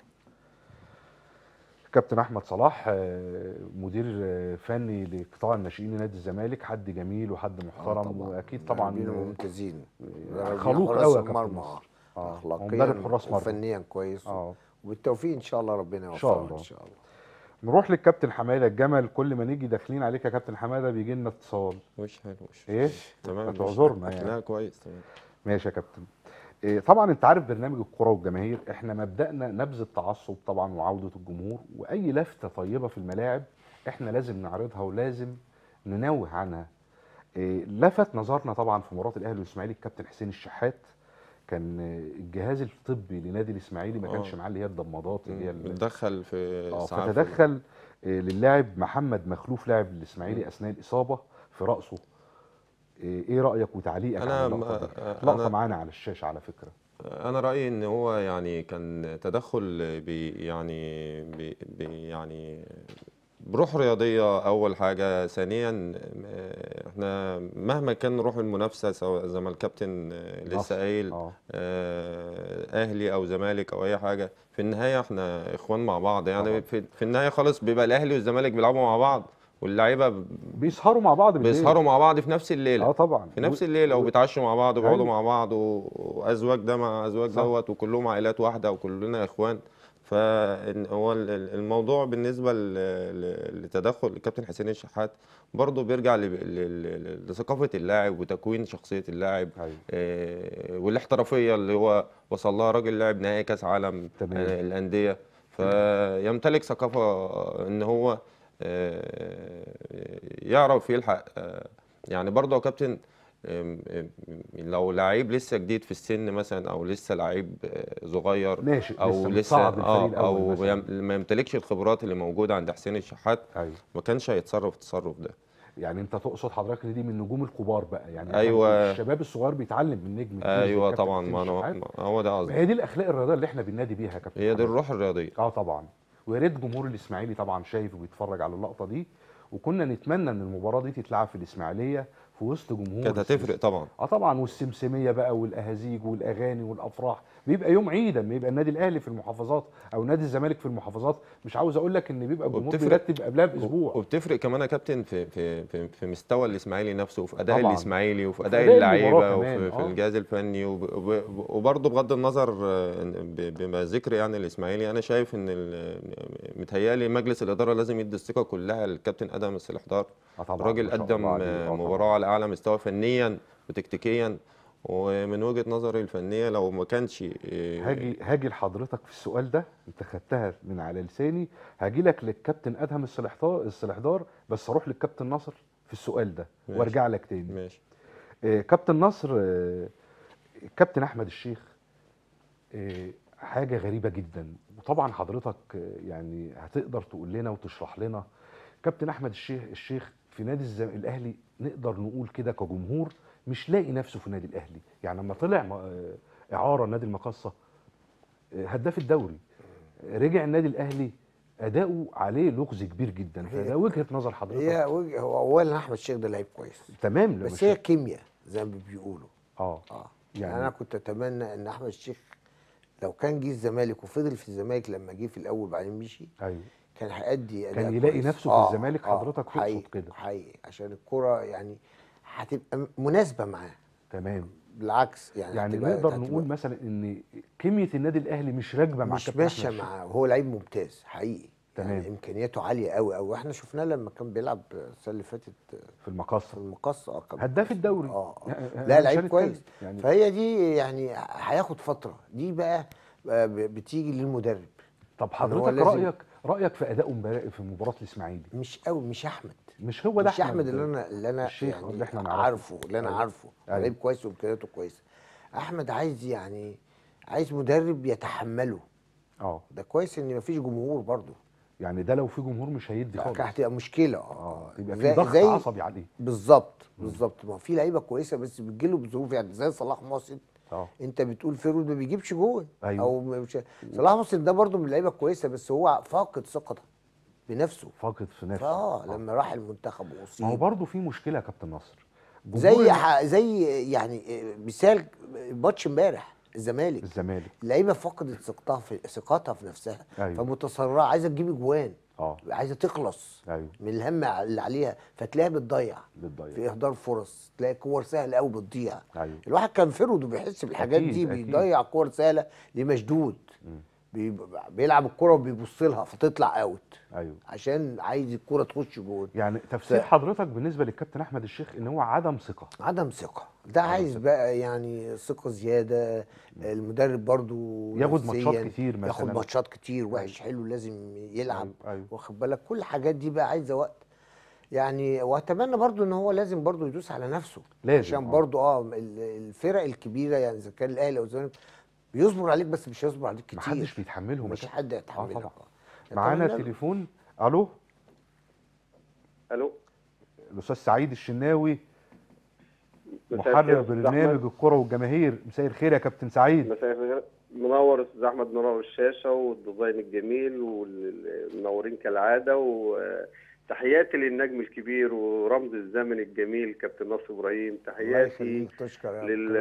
S1: كابتن احمد صلاح آه، مدير آه، فني لقطاع الناشئين لنادي الزمالك حد جميل وحد محترم واكيد طبعا
S2: لاعبين
S1: آه،
S2: ممتازين
S1: خلوق
S2: حراس
S1: قوي يا كابتن
S2: المرمى
S1: نصر. اه
S2: اخلاقيا
S1: هو مدرب حراس مرمى
S2: وفنيا كويس
S1: اه
S2: وبالتوفيق ان شاء الله ربنا
S1: إن شاء
S2: يوفقه
S1: الله.
S2: ان شاء الله
S1: نروح للكابتن حماده الجمل كل ما نيجي داخلين عليك يا كابتن حماده بيجي لنا اتصال
S3: مش حلو مش
S1: ايه
S3: تمام مش-
S1: هتعذرنا يعني
S3: لا كويس تمام
S1: ماشي يا كابتن إيه طبعا انت عارف برنامج الكره والجماهير احنا مبدأنا نبذ التعصب طبعا وعودة الجمهور واي لفتة طيبة في الملاعب احنا لازم نعرضها ولازم ننوه عنها إيه لفت نظرنا طبعا في مباراة الاهلي والاسماعيلي الكابتن حسين الشحات كان آه، الجهاز الطبي لنادي الاسماعيلي ما كانش
S3: آه.
S1: معاه اللي هي الضمادات اللي هي ال-
S3: متدخل في
S1: اه
S3: إسعاف
S1: فتدخل آه، للاعب محمد مخلوف لاعب الاسماعيلي اثناء الاصابه في راسه آه، ايه رايك وتعليقك
S3: أنا
S1: على اللقطه
S3: ما-
S1: دي
S3: آه،
S1: لقطه
S3: أنا-
S1: معانا على الشاشه على فكره
S3: انا رايي ان هو يعني كان تدخل بي يعني بي بي يعني بروح رياضيه اول حاجه ثانيا آه، احنا مهما كان روح المنافسه سواء زي ما الكابتن آه،
S1: نصر.
S3: لسه قايل
S1: اه
S3: آه، اهلي او زمالك او اي حاجه في النهايه احنا اخوان مع بعض
S1: طبعا.
S3: يعني في, في النهايه خالص بيبقى الاهلي والزمالك بيلعبوا مع بعض واللعيبه ب-
S1: بيسهروا مع بعض بالليل
S3: بيسهروا مع بعض في نفس الليله
S1: اه طبعا
S3: في نفس الليله وبيتعشوا مع بعض وبيقعدوا
S1: أيوة.
S3: مع بعض و- وازواج ده مع ازواج
S1: صح.
S3: دوت وكلهم عائلات واحده وكلنا اخوان فهو الموضوع بالنسبه ل- ل- لتدخل الكابتن حسين الشحات برضه بيرجع ل- ل- ل- لثقافه اللاعب وتكوين شخصيه اللاعب
S1: أيوة.
S3: آه، والاحترافيه اللي هو وصل لها راجل لاعب نهائي كاس عالم
S1: تمام.
S3: آه، الانديه فيمتلك ثقافه ان هو آه، يعرف يلحق آه، يعني برضه يا كابتن آم، آم، لو لعيب لسه جديد في السن مثلا او لسه لعيب آه، صغير
S1: ناشئ
S3: او
S1: لسه
S3: لسه
S1: متصعد الفريق
S3: اه
S1: الأول
S3: او
S1: مثلاً.
S3: يم- ما يمتلكش الخبرات اللي موجوده عند حسين الشحات
S1: ايوه
S3: ما كانش هيتصرف التصرف ده
S1: يعني انت تقصد حضرتك ان دي من النجوم الكبار بقى يعني
S3: أيوة.
S1: الشباب الصغير بيتعلم من نجم كبير زي
S3: ايوه
S1: الكابتن
S3: طبعا
S1: حسين
S3: ما أنا
S1: الشحات.
S3: ما هو ده
S1: ما
S3: قصدي
S1: هي دي الاخلاق الرياضيه اللي احنا بننادي بيها يا كابتن
S3: هي دي
S1: حماد.
S3: الروح الرياضيه
S1: اه طبعا ويا ريت جمهور الاسماعيلي طبعا شايف وبيتفرج على اللقطه دي وكنا نتمنى ان المباراه دي تتلعب في الاسماعيليه في وسط جمهور
S3: كانت هتفرق طبعا
S1: اه طبعا والسمسميه بقى والاهازيج والاغاني والافراح بيبقى يوم عيد اما يبقى النادي الاهلي في المحافظات او نادي الزمالك في المحافظات مش عاوز اقول لك ان بيبقى الجمهور
S3: وبتفرق-
S1: بيرتب قبلها باسبوع
S3: وبتفرق كمان يا كابتن في في في, في مستوى الاسماعيلي نفسه وفي اداء
S1: طبعاً.
S3: الاسماعيلي وفي
S1: وفي
S3: اداء
S1: أداء
S3: اللعيبه
S1: المباراة
S3: وفي
S1: كمان،
S3: في
S1: آه.
S3: الجهاز الفني وب- وب- وبرضه بغض النظر آه، ب- بما ذكر يعني الاسماعيلي انا شايف ان ال- متهيألي مجلس الاداره لازم يدي الثقه كلها للكابتن ادم السلحدار
S1: آه طبعا
S3: الراجل
S1: ما شاء
S3: قدم
S1: الله عليه.
S3: آه،
S1: آه طبعاً.
S3: مباراه على اعلى مستوى فنيا وتكتيكيا ومن وجهه نظري الفنيه لو ما كانش آه،
S1: هاجي هاجي لحضرتك في السؤال ده انت خدتها من على لساني هاجي لك للكابتن ادهم السلحدار السلحدار بس اروح للكابتن ناصر في السؤال ده
S3: ماشي.
S1: وارجع لك تاني
S3: ماشي
S1: آه، كابتن نصر آه، كابتن احمد الشيخ آه، حاجه غريبه جدا وطبعا حضرتك آه، يعني هتقدر تقول لنا وتشرح لنا كابتن احمد الشيخ الشيخ في نادي الزم... الاهلي نقدر نقول كده كجمهور مش لاقي نفسه في النادي الاهلي يعني لما طلع م- آه، اعاره نادي المقصه آه، هداف الدوري آه، رجع النادي الاهلي اداؤه عليه لغز كبير جدا
S2: هي-
S1: فده وجهه نظر حضرتك
S2: هي وجه هو اولا احمد الشيخ ده لعيب كويس
S1: تمام لا
S2: بس
S1: مش-
S2: هي كيمياء زي ما بيقولوا
S1: اه
S2: اه
S1: يعني-
S2: يعني انا كنت اتمنى ان احمد الشيخ لو كان جه الزمالك وفضل في الزمالك لما جه في الاول بعدين مشي
S1: ايوه
S2: كان هيأدي أداء
S1: كان يلاقي
S2: كويس.
S1: نفسه في الزمالك حضرتك تقصد
S2: حقيقي
S1: كده.
S2: حقيقي عشان الكرة يعني هتبقى مناسبة معاه
S1: تمام
S2: بالعكس يعني
S1: يعني
S2: هتبقى-
S1: نقدر
S2: هتبقى
S1: نقول مثلا ان كيمياء النادي الاهلي مش راكبه مع
S2: مش
S1: كابتن
S2: ماشية
S1: أحمد الشيخ.
S2: معاه وهو لعيب ممتاز حقيقي
S1: تمام.
S2: يعني امكانياته عالية قوي قوي واحنا شفناه لما كان بيلعب السنة اللي فاتت
S1: في
S2: في
S1: المقصه
S2: المقص اه كان
S1: هداف الدوري
S2: اه آه.
S1: يعني
S2: لا
S1: مش
S2: لعيب
S1: هنتكلم.
S2: كويس
S1: يعني
S2: فهي دي يعني هياخد فترة دي بقى آه، ب- بتيجي للمدرب
S1: طب
S2: هو
S1: حضرتك
S2: لازم-
S1: رايك رايك في اداؤه امبارح في مباراه الاسماعيلي
S2: مش قوي مش احمد
S1: مش هو ده
S2: مش احمد اللي انا اللي انا
S1: الشيخ
S2: يعني
S1: اللي احنا نعرفه.
S2: عارفه اللي انا
S1: أيوة.
S2: عارفه
S1: أيوة.
S2: لعيب كويس وامكانياته كويسه احمد عايز يعني عايز مدرب يتحمله
S1: اه
S2: ده كويس ان مفيش جمهور برضه
S1: يعني ده لو في جمهور مش هيدي خالص
S2: هتبقى مشكله
S1: اه
S2: اه
S1: يبقى في
S2: زي-
S1: ضغط
S2: زي-
S1: عصبي عليه
S2: بالظبط بالظبط ما هو في لعيبه كويسه بس بتجيله بظروف يعني زي صلاح محسن
S1: اه
S2: انت بتقول فيرود ما بيجيبش جول
S1: أيوة.
S2: او مش صلاح محسن ده برضه من اللعيبه كويسه بس هو فاقد ثقته بنفسه
S1: فاقد في نفسه
S2: اه لما راح المنتخب
S1: ما هو
S2: واصيب
S1: برضه في مشكله يا كابتن نصر جمهور
S2: زي
S1: ال-
S2: ح- زي يعني مثال ماتش امبارح الزمالك
S1: الزمالك
S2: اللعيبه فقدت ثقتها في ثقتها في نفسها
S1: أيوة.
S2: فمتسرعه عايزه تجيب اجوان
S1: اه
S2: عايزه تخلص
S1: ايوه
S2: من الهم اللي عليها فتلاقيها بتضيع
S1: بتضيع
S2: في اهدار فرص تلاقي كور سهله قوي بتضيع
S1: ايوه
S2: الواحد كان فرد وبيحس بالحاجات
S1: أكيد،
S2: دي
S1: أكيد.
S2: بيضيع كور سهله لمشدود بيبقى- بيلعب الكره وبيبص لها فتطلع اوت
S1: ايوه
S2: عشان عايز الكره تخش جول
S1: يعني تفسير
S2: ف-
S1: حضرتك بالنسبه للكابتن احمد الشيخ ان هو عدم ثقه
S2: عدم ثقه ده عايز بقى يعني ثقه زياده المدرب برضو
S1: ياخد ماتشات
S2: نفسياً
S1: كتير
S2: ياخد
S1: مثلاً.
S2: ماتشات كتير وحش حلو لازم يلعب
S1: أيوة، أيوة.
S2: واخد بالك كل الحاجات دي بقى عايزه وقت يعني واتمنى برضو ان هو لازم برضو يدوس على نفسه
S1: لازم،
S2: عشان
S1: آه.
S2: برضو اه ال- الفرق الكبيره يعني اذا كان الاهلي او الزمالك بيصبر عليك بس مش هيصبر عليك كتير
S1: محدش بيتحملهم
S2: مش
S1: يا كابتن.
S2: حد يتحملك
S1: طبعاً.
S2: آه.
S1: معانا
S2: أتمنى-
S1: تليفون الو
S7: الو
S1: الاستاذ سعيد الشناوي
S7: مساء
S1: محرر
S7: الخير يا أستاذ
S1: برنامج
S7: أحمد.
S1: الكره والجماهير مساء الخير يا كابتن سعيد
S7: مساء الخير منور استاذ احمد منور الشاشه والديزاين الجميل والمنورين كالعاده وتحياتي للنجم الكبير ورمز الزمن الجميل كابتن ناصر ابراهيم
S2: الله
S7: تحياتي
S2: يخليك تشكر يا
S7: لل...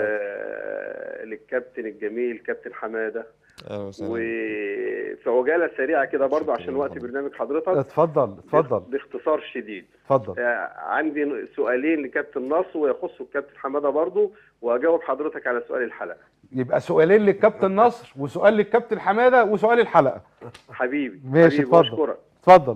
S7: للكابتن الجميل كابتن حماده
S3: اهلا وسهلا
S7: وفي عجاله سريعه كده برضه
S3: شكراً
S7: عشان وقت
S3: لحضرتك.
S7: برنامج حضرتك
S1: اتفضل اتفضل
S7: باختصار شديد
S1: اتفضل
S7: آه، عندي سؤالين لكابتن نصر ويخصوا الكابتن حماده برضه واجاوب حضرتك على سؤال الحلقه
S1: يبقى سؤالين للكابتن نصر وسؤال للكابتن حماده وسؤال الحلقه
S7: حبيبي
S1: ماشي
S7: حبيبي
S1: اتفضل
S7: واشكرك
S1: اتفضل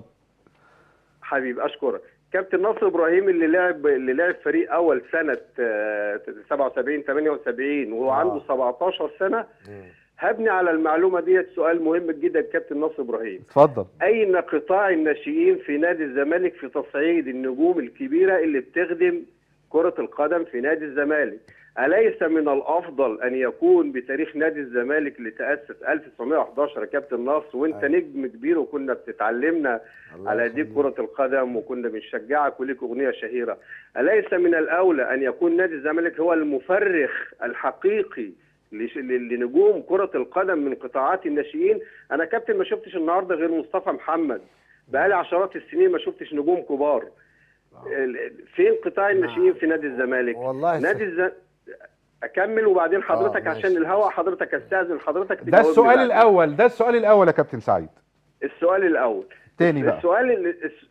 S7: حبيبي اشكرك كابتن نصر ابراهيم اللي لعب اللي لعب فريق اول سنه آه، 77 78 وهو
S2: آه.
S7: عنده 17 سنه هبني على المعلومه ديت سؤال مهم جدا كابتن نصر ابراهيم
S1: اتفضل
S7: اين قطاع الناشئين في نادي الزمالك في تصعيد النجوم الكبيره اللي بتخدم كره القدم في نادي الزمالك أليس من الأفضل أن يكون بتاريخ نادي الزمالك اللي تأسس 1911 يا كابتن نصر وأنت
S2: أيوة.
S7: نجم كبير وكنا بتتعلمنا
S2: الله
S7: على ايديك
S2: يخليك.
S7: كرة القدم وكنا بنشجعك وليك أغنية شهيرة أليس من الأولى أن يكون نادي الزمالك هو المفرخ الحقيقي لش- ل- لنجوم كرة القدم من قطاعات الناشئين أنا كابتن ما شفتش النهاردة غير مصطفى محمد بقالي عشرات السنين ما شفتش نجوم كبار ال- فين قطاع الناشئين في نادي الزمالك
S2: والله
S7: نادي الز... اكمل وبعدين حضرتك
S2: ماشي.
S7: عشان الهوا حضرتك استاذن حضرتك
S1: ده
S7: تجاوبني
S1: السؤال
S7: بعدين.
S1: الاول ده السؤال الاول يا كابتن سعيد
S7: السؤال الاول
S1: تاني بقى
S7: السؤال ال- الس-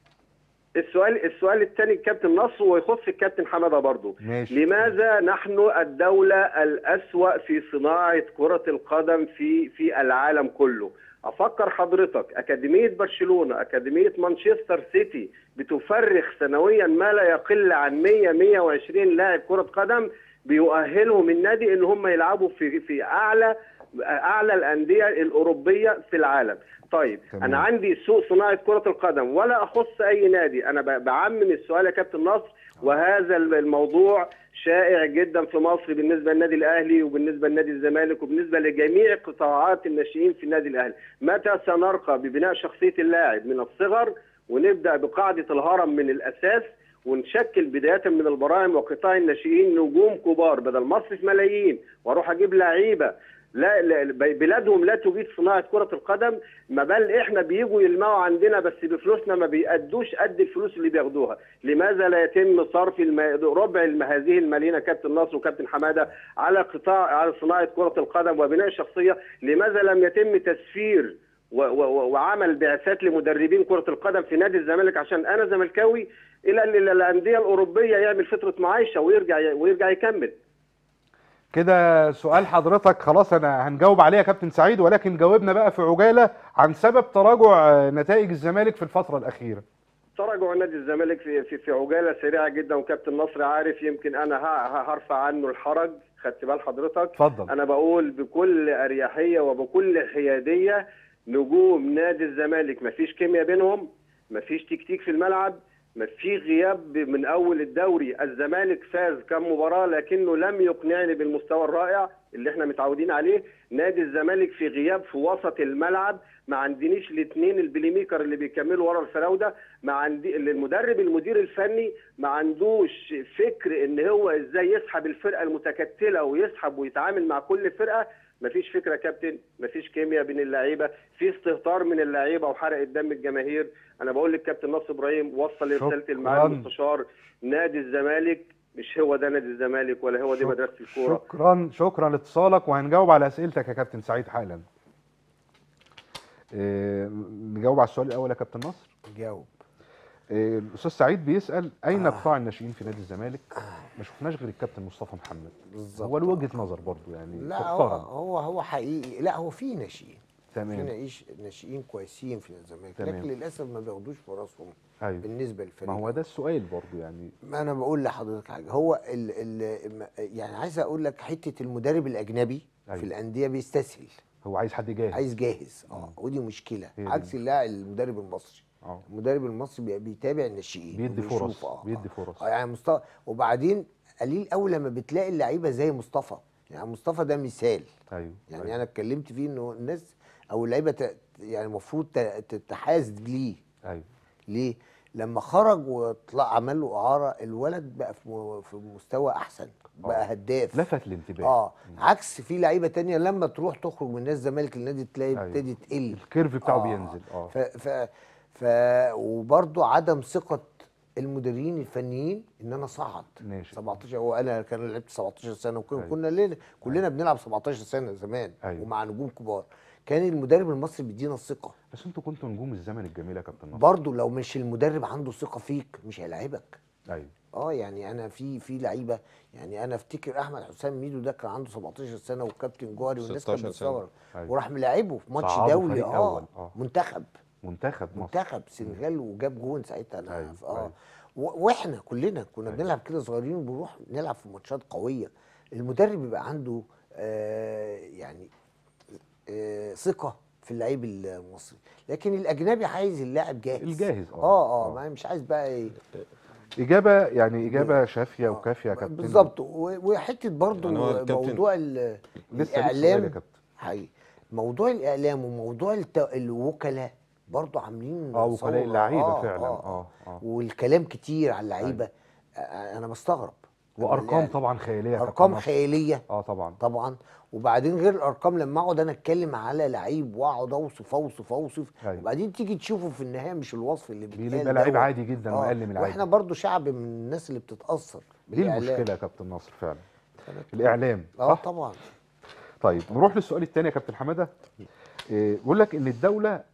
S7: السؤال السؤال الثاني الكابتن نصر ويخص الكابتن حماده برضو
S1: ماشي
S7: لماذا نحن الدولة الأسوأ في صناعة كرة القدم في في العالم كله؟ أفكر حضرتك أكاديمية برشلونة، أكاديمية مانشستر سيتي بتفرخ سنويا ما لا يقل عن 100 120 لاعب كرة قدم بيؤهلهم النادي إن هم يلعبوا في في أعلى أعلى الأندية الأوروبية في العالم. طيب
S1: تمام.
S7: أنا عندي سوق صناعة كرة القدم ولا أخص أي نادي، أنا ب- بعمم السؤال يا كابتن نصر وهذا الموضوع شائع جدا في مصر بالنسبه للنادي الاهلي وبالنسبه لنادي الزمالك وبالنسبه لجميع قطاعات الناشئين في النادي الاهلي، متى سنرقى ببناء شخصيه اللاعب من الصغر ونبدا بقاعده الهرم من الاساس ونشكل بدايه من البراعم وقطاع الناشئين نجوم كبار بدل ما اصرف ملايين واروح اجيب لعيبه لا, لا بلادهم لا تجيد صناعه كره القدم ما بل احنا بيجوا يلمعوا عندنا بس بفلوسنا ما بيأدوش قد الفلوس اللي بياخدوها لماذا لا يتم صرف الم... ربع الم... هذه الملايين يا كابتن نصر وكابتن حماده على قطاع على صناعه كره القدم وبناء الشخصيه لماذا لم يتم تسفير و... و... وعمل بعثات لمدربين كره القدم في نادي الزمالك عشان انا زملكاوي الى ال- الانديه الاوروبيه يعمل فتره معايشه ويرجع ويرجع يكمل
S1: كده سؤال حضرتك خلاص انا هنجاوب عليه يا كابتن سعيد ولكن جاوبنا بقى في عجاله عن سبب تراجع آه، نتائج الزمالك في الفتره الاخيره
S7: تراجع نادي الزمالك في في في عجاله سريعه جدا وكابتن نصر عارف يمكن انا ه- ه- هرفع عنه الحرج خدت بال حضرتك
S1: اتفضل
S7: انا بقول بكل اريحيه وبكل حياديه نجوم نادي الزمالك مفيش كيمياء بينهم مفيش تكتيك في الملعب مفيش غياب من اول الدوري الزمالك فاز كم مباراه لكنه لم يقنعني بالمستوى الرائع اللي احنا متعودين عليه نادي الزمالك في غياب في وسط الملعب ما عندنيش الاثنين البليميكر اللي بيكملوا ورا الفراوده ما عندي المدرب المدير الفني ما عندوش فكر ان هو ازاي يسحب الفرقه المتكتله ويسحب ويتعامل مع كل فرقه مفيش فكره يا كابتن مفيش كيمياء بين اللعيبه في استهتار من اللعيبه وحرق الدم الجماهير انا بقول للكابتن نصر ابراهيم وصل رساله
S1: شكراً.
S7: المعالي المستشار نادي الزمالك مش هو ده نادي الزمالك ولا هو دي
S1: شك-
S7: مدرسه الكوره
S1: شكرا شكرا لاتصالك وهنجاوب على اسئلتك يا كابتن سعيد حالا إيه نجاوب على السؤال الاول يا كابتن نصر
S2: جاوب
S1: إيه الاستاذ سعيد بيسال اين
S2: آه.
S1: قطاع الناشئين في نادي الزمالك ما شفناش غير الكابتن مصطفى محمد
S2: بالظبط
S1: هو له وجهه نظر برضه يعني
S2: لا هو
S1: تحترم
S2: هو هو حقيقي لا هو في ناشئين
S1: تمام.
S2: في نعيش ناشئين كويسين في الزمالك
S1: تمام.
S2: لكن للاسف ما بياخدوش فرصهم
S1: ايوه
S2: بالنسبه للفريق
S1: ما هو ده السؤال برضو يعني
S2: ما انا بقول لحضرتك حاجه هو ال ال يعني عايز اقول لك حته المدرب الاجنبي
S1: أيوة.
S2: في الانديه بيستسهل
S1: هو عايز حد جاهز
S2: عايز جاهز اه ودي مشكله
S1: هي دي
S2: عكس اللاعب المدرب المصري
S1: اه
S2: المدرب المصري بي- بيتابع الناشئين
S1: بيدي
S2: وبيشوف،
S1: فرص
S2: آه،
S1: بيدي
S2: آه.
S1: فرص
S2: اه يعني مصطفى وبعدين قليل قوي لما بتلاقي اللعيبه زي مصطفى يعني مصطفى ده مثال
S1: ايوه
S2: يعني
S1: أيوة.
S2: انا اتكلمت فيه انه الناس او اللعيبه ت- يعني المفروض ت- تتحاسب ليه
S1: ايوه
S2: ليه؟ لما خرج وطلع عمل له اعاره الولد بقى في م- في مستوى احسن بقى
S1: آه.
S2: هداف
S1: لفت الانتباه
S2: اه عكس في لعيبه تانية لما تروح تخرج من نادي الزمالك لنادي تلاقي
S1: أيوة.
S2: ابتدي تقل
S1: الكيرف بتاعه
S2: آه.
S1: بينزل اه
S2: ف ف ف وبرضه عدم ثقه المديرين الفنيين ان انا صعد
S1: ماشي.
S2: 17 هو انا كان لعبت 17 سنه وكنا
S1: أيوة.
S2: كنا لينا كلنا بنلعب 17 سنه زمان
S1: أيوة.
S2: ومع نجوم كبار كان المدرب المصري بيدينا الثقه
S1: بس انتوا كنتوا نجوم الزمن الجميل يا كابتن نصر
S2: برضه لو مش المدرب عنده ثقه فيك مش هيلاعبك
S1: ايوه
S2: اه يعني انا في في لعيبه يعني انا افتكر احمد حسام ميدو ده كان عنده 17 سنه والكابتن جوهري والناس كانت
S3: 16 سنة.
S2: بتستغرب
S1: أيوة.
S2: وراح ملاعبه في ماتش
S1: صعدوا
S2: دولي
S1: فريق
S2: اه
S1: أول، آه.
S2: منتخب
S1: منتخب مصر
S2: منتخب سنغال وجاب جون ساعتها انا
S1: أيوة،
S2: اه
S1: أيوة.
S2: و- واحنا كلنا كنا
S1: أيوة.
S2: بنلعب كده صغيرين وبنروح نلعب في ماتشات قويه المدرب بيبقى عنده آه يعني آه ثقه في اللعيب المصري لكن الاجنبي عايز اللاعب جاهز
S1: الجاهز، آه.
S2: اه اه
S1: آه.
S2: ما مش عايز بقى ايه
S1: اجابه يعني اجابه شافيه وكافيه يا كابتن
S2: بالظبط و- وحته برضو
S3: يعني هو الكابتن-
S2: موضوع ال-
S1: لسه لسه سؤال يا
S2: الاعلام
S1: كابتن
S2: حقيقي موضوع الاعلام وموضوع الت... الوكلاء برضو عاملين
S1: اه
S2: ثورة.
S1: وكلاء اللعيبه
S2: آه،
S1: فعلا
S2: آه.
S1: اه اه
S2: والكلام كتير على اللعيبه آه، انا بستغرب
S1: وارقام
S2: يعني
S1: طبعا خياليه يا كابتن
S2: ارقام
S1: نصر.
S2: خياليه
S1: اه طبعا
S2: طبعا وبعدين غير الارقام لما اقعد انا اتكلم على لعيب واقعد اوصف اوصف اوصف
S1: أيوة.
S2: وبعدين تيجي تشوفه في النهايه مش الوصف اللي بيتقال
S1: بيبقى لعيب
S2: دوت.
S1: عادي جدا
S2: آه،
S1: واقل من العادي
S2: واحنا برضو شعب من الناس اللي بتتاثر
S1: دي
S2: بالإعلام.
S1: المشكله يا كابتن نصر فعلا الاعلام
S2: اه
S1: صح
S2: طبعا
S1: طيب نروح للسؤال الثاني يا كابتن حماده إيه، بيقول لك ان الدوله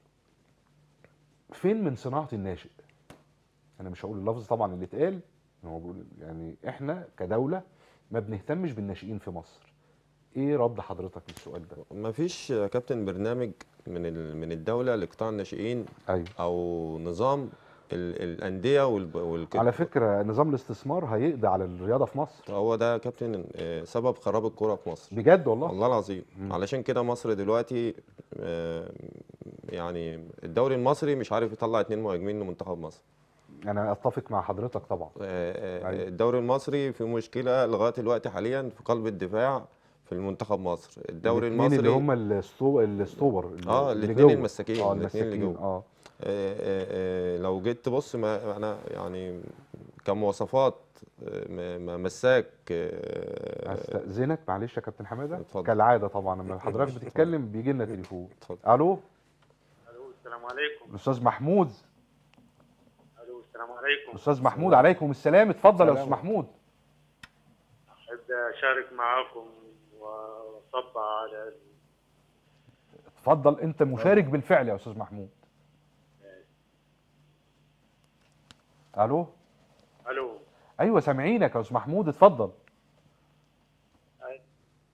S1: فين من صناعه الناشئ انا مش هقول اللفظ طبعا اللي اتقال هو بيقول يعني احنا كدوله ما بنهتمش بالناشئين في مصر ايه رد حضرتك للسؤال ده
S3: ما فيش يا كابتن برنامج من ال- من الدوله لقطاع الناشئين
S1: ايوه
S3: او نظام ال- الانديه والب- والك-
S1: على فكره نظام الاستثمار هيقضي على الرياضه في مصر
S3: هو ده يا كابتن آه، سبب خراب الكوره في مصر
S1: بجد والله
S3: والله العظيم علشان كده مصر دلوقتي آه، يعني الدوري المصري مش عارف يطلع اتنين مهاجمين لمنتخب مصر
S1: انا اتفق مع حضرتك طبعا
S3: آه، آه،
S1: أيوة.
S3: الدوري المصري في مشكله لغايه الوقت حاليا في قلب الدفاع في المنتخب مصر الدوري
S1: الاتنين اللي
S3: المصري
S1: هم الستو... الستوبر اللي-
S3: اه
S1: اللي
S3: الاتنين
S1: جوه.
S3: المساكين،
S1: اه
S3: الاتنين اللي
S1: المساكين
S3: جوه.
S1: اه
S3: آه، آه، آه، لو جيت تبص ما انا يعني كمواصفات آه، م- م- مساك آه،
S1: استاذنك معلش يا كابتن حماده
S3: اتفضل.
S1: كالعاده طبعا لما حضرتك بتتكلم بيجي لنا تليفون
S3: اتفضل.
S1: الو
S5: الو السلام عليكم
S1: الاستاذ محمود
S5: الو السلام عليكم
S1: الاستاذ محمود عليكم السلام اتفضل يا استاذ محمود
S5: احب اشارك معاكم واصب على ال-
S1: اتفضل انت مشارك بالفعل يا استاذ محمود الو
S5: الو
S1: ايوه سامعينك يا استاذ محمود اتفضل
S5: أي.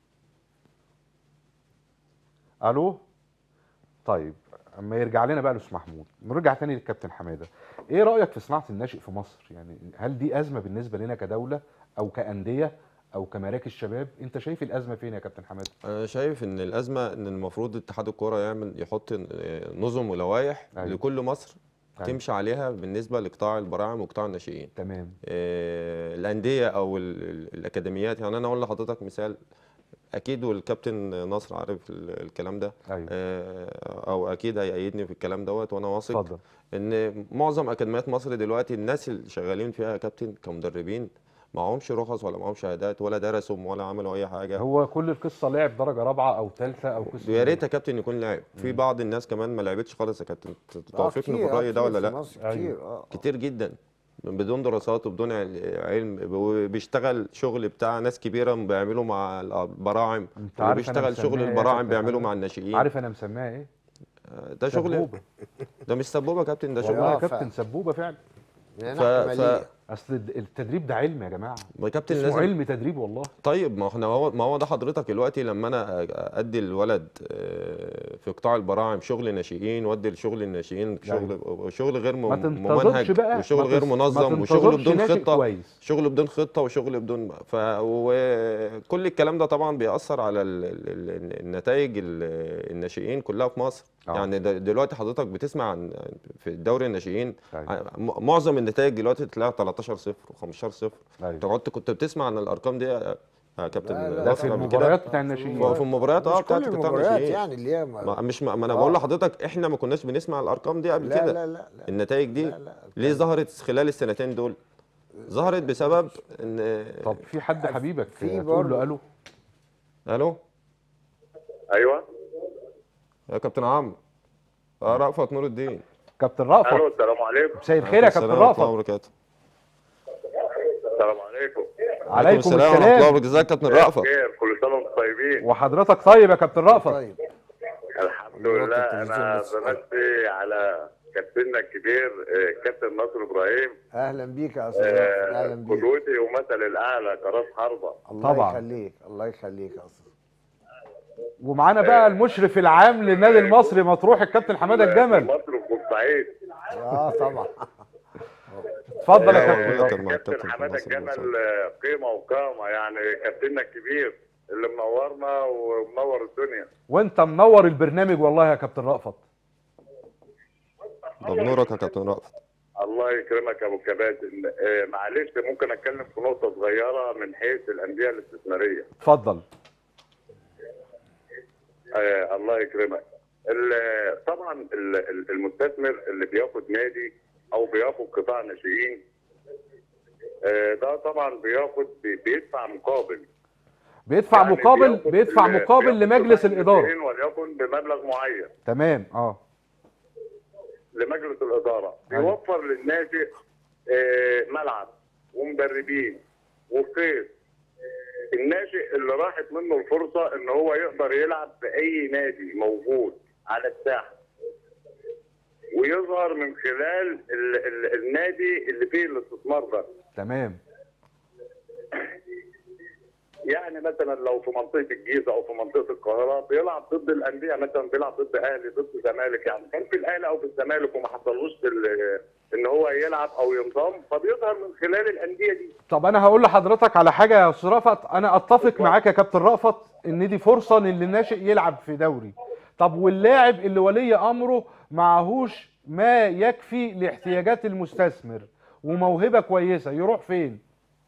S1: الو طيب اما يرجع لنا بقى الاستاذ محمود نرجع تاني للكابتن حماده ايه رايك في صناعه الناشئ في مصر يعني هل دي ازمه بالنسبه لنا كدوله او كانديه او كمراكز شباب انت شايف الازمه فين يا كابتن حماده
S3: انا شايف ان الازمه ان المفروض اتحاد الكوره يعمل يحط آه، نظم ولوائح
S1: أيوة.
S3: لكل مصر
S1: أيوة.
S3: تمشي عليها بالنسبه لقطاع البراعم وقطاع الناشئين
S1: تمام
S3: آه، الانديه او ال- ال- الاكاديميات يعني انا اقول لحضرتك مثال اكيد والكابتن نصر عارف ال- الكلام ده
S1: ايوه
S3: آه، او اكيد هيأيدني في الكلام دوت وانا واثق
S1: اتفضل
S3: ان معظم اكاديميات مصر دلوقتي الناس اللي شغالين فيها يا كابتن كمدربين معهمش رخص ولا معهمش شهادات ولا درسوا ولا عملوا اي حاجه
S1: هو كل القصه لعب درجه رابعه او ثالثه او قسم
S3: يا ريت يا كابتن يكون لاعب في بعض الناس كمان ما لعبتش خالص يا كابتن
S2: آه،
S3: توافقني
S2: كتير،
S3: في
S2: آه،
S3: الراي ده
S2: كتير
S3: ولا
S2: في
S3: لا
S2: مصر
S1: أيوة.
S2: كتير اه
S3: كتير جدا بدون دراسات وبدون عل- علم وبيشتغل شغل بتاع ناس كبيره بيعملوا مع البراعم
S1: انت
S3: واللي
S1: عارف أنا
S3: بيشتغل شغل
S1: مسميها إيه يا
S3: البراعم
S1: كابتن
S3: بيعملوا
S1: حماد؟
S3: مع الناشئين
S1: عارف انا مسميها ايه
S3: آه، ده شغل
S1: سبوبه
S3: ده مش سبوبه يا كابتن ده
S1: والله
S3: شغل
S1: يا
S2: ف-
S1: كابتن سبوبه فعلا
S2: يعني
S3: ف...
S2: عملية.
S3: ف...
S1: اصل الد- التدريب ده علم يا جماعه
S3: ما كابتن
S1: اسمه
S3: لازم
S1: علم تدريب والله
S3: طيب ما احنا هو ما هو ده حضرتك دلوقتي لما انا ادي الولد آه، في قطاع البراعم شغل ناشئين وادي لشغل الناشئين شغل شغل غير
S1: ما
S3: مم-
S1: تنتظرش
S3: ممنهج
S1: بقى
S3: وشغل
S1: ما
S3: غير
S1: تس- ما
S3: منظم وشغل
S1: تنتظرش
S3: بدون
S1: ناشئ
S3: خطه
S1: كويس
S3: شغل بدون خطه وشغل بدون ف وكل الكلام ده طبعا بيأثر على ال... ال... ال- النتائج ال- الناشئين كلها في مصر
S1: آه.
S3: يعني د- دلوقتي حضرتك بتسمع عن في الدوري الناشئين
S1: أيوة.
S3: م- معظم النتائج دلوقتي تلاقيها 13 0 و15 0
S1: أيوة.
S3: انت كنت كنت بتسمع عن الارقام دي يا يا كابتن
S2: لا، لا،
S1: ده
S3: ناصر
S1: في
S3: قبل كده؟
S1: المباريات بتاع الناشئين
S3: في المباريات اه
S2: مش كل
S3: بتاعت قطاع
S2: المباريات
S3: الناشئين
S2: يعني اللي هي ما
S3: ما مش ما ما انا
S2: آه.
S3: بقول لحضرتك احنا ما كناش بنسمع الارقام دي قبل
S2: لا
S3: كده
S2: لا لا لا
S3: النتائج دي
S2: لا، لا.
S3: ليه ظهرت خلال السنتين دول ظهرت بسبب ان
S1: طب في حد حبيبك
S2: في
S1: تقول
S2: برضه.
S1: له الو
S3: الو
S5: ايوه
S3: يا كابتن عمرو اه رأفت نور الدين
S1: كابتن رأفت
S5: الو السلام عليكم
S1: مساء الخير يا كابتن
S3: السلام ورحمة الله
S1: رأفت
S3: وبركاته
S5: السلام عليكم
S1: عليكم
S3: السلام ورحمة الله
S1: السلام
S3: وبركاته ازيك يا كابتن رأفت
S5: خير كل سنه وانتم طيبين
S1: وحضرتك طيب يا كابتن رأفت
S2: طيب
S5: الحمد
S2: نقطة
S5: لله
S2: التلفزيون
S5: انا
S2: بس.
S5: بمسي على كابتننا الكبير آه، كابتن ناصر ابراهيم
S2: اهلا بيك يا استاذ رافع،
S5: آه،
S2: اهلا بيك
S5: قدوتي ومثل الاعلى كراس حربه
S2: الله
S1: طبعاً.
S2: يخليك الله يخليك يا استاذ
S1: ومعانا بقى المشرف العام للنادي المصري مطروح الكابتن حماده الجمل
S5: مصر وبورسعيد
S2: اه طبعا
S1: اتفضل يا
S3: آه،
S1: كابتن
S3: والله
S1: رأفت.
S3: كان مع
S5: كابتن
S3: الكابتن
S5: حماده
S3: ناصر
S5: الجمل
S3: المصري.
S5: آه، قيمه وقامه يعني كابتننا الكبير اللي منورنا ومنور الدنيا
S1: وانت منور البرنامج والله يا كابتن رأفت
S3: ده بنورك يا كابتن رأفت
S5: الله يكرمك يا ابو كباتن آه، معلش ممكن اتكلم في نقطه صغيره من حيث الانديه الاستثماريه
S1: اتفضل
S5: آه الله يكرمك ال- طبعا ال- ال- المستثمر اللي بياخد نادي او بياخد قطاع ناشئين آه، ده طبعا بياخد بي- بيدفع مقابل
S1: بيدفع
S5: يعني
S1: مقابل
S5: بياخد
S1: بيدفع
S5: ال-
S1: مقابل
S5: بياخد
S1: لمجلس
S5: قطاع
S1: الاداره
S5: الناشئين وليكن بمبلغ معين
S1: تمام اه
S5: لمجلس الاداره
S1: أيوة.
S5: بيوفر للناشئ آه، ملعب ومدربين وقيد الناشئ اللي راحت منه الفرصه ان هو يقدر يلعب في اي نادي موجود على الساحه ويظهر من خلال ال ال النادي اللي فيه الاستثمار ده
S1: تمام
S5: يعني مثلا لو في منطقه الجيزه او في منطقه القاهره بيلعب ضد الانديه مثلا بيلعب ضد اهلي ضد زمالك يعني كان في الاهلي او في الزمالك وما حصلوش ال- ان هو يلعب او ينضم فبيظهر من خلال الانديه دي
S1: طب انا هقول لحضرتك على حاجه يا استاذ رأفت انا اتفق معاك يا كابتن رأفت ان دي فرصه ان الناشئ يلعب في دوري طب واللاعب اللي ولي امره معهوش ما يكفي لاحتياجات المستثمر وموهبه كويسه يروح فين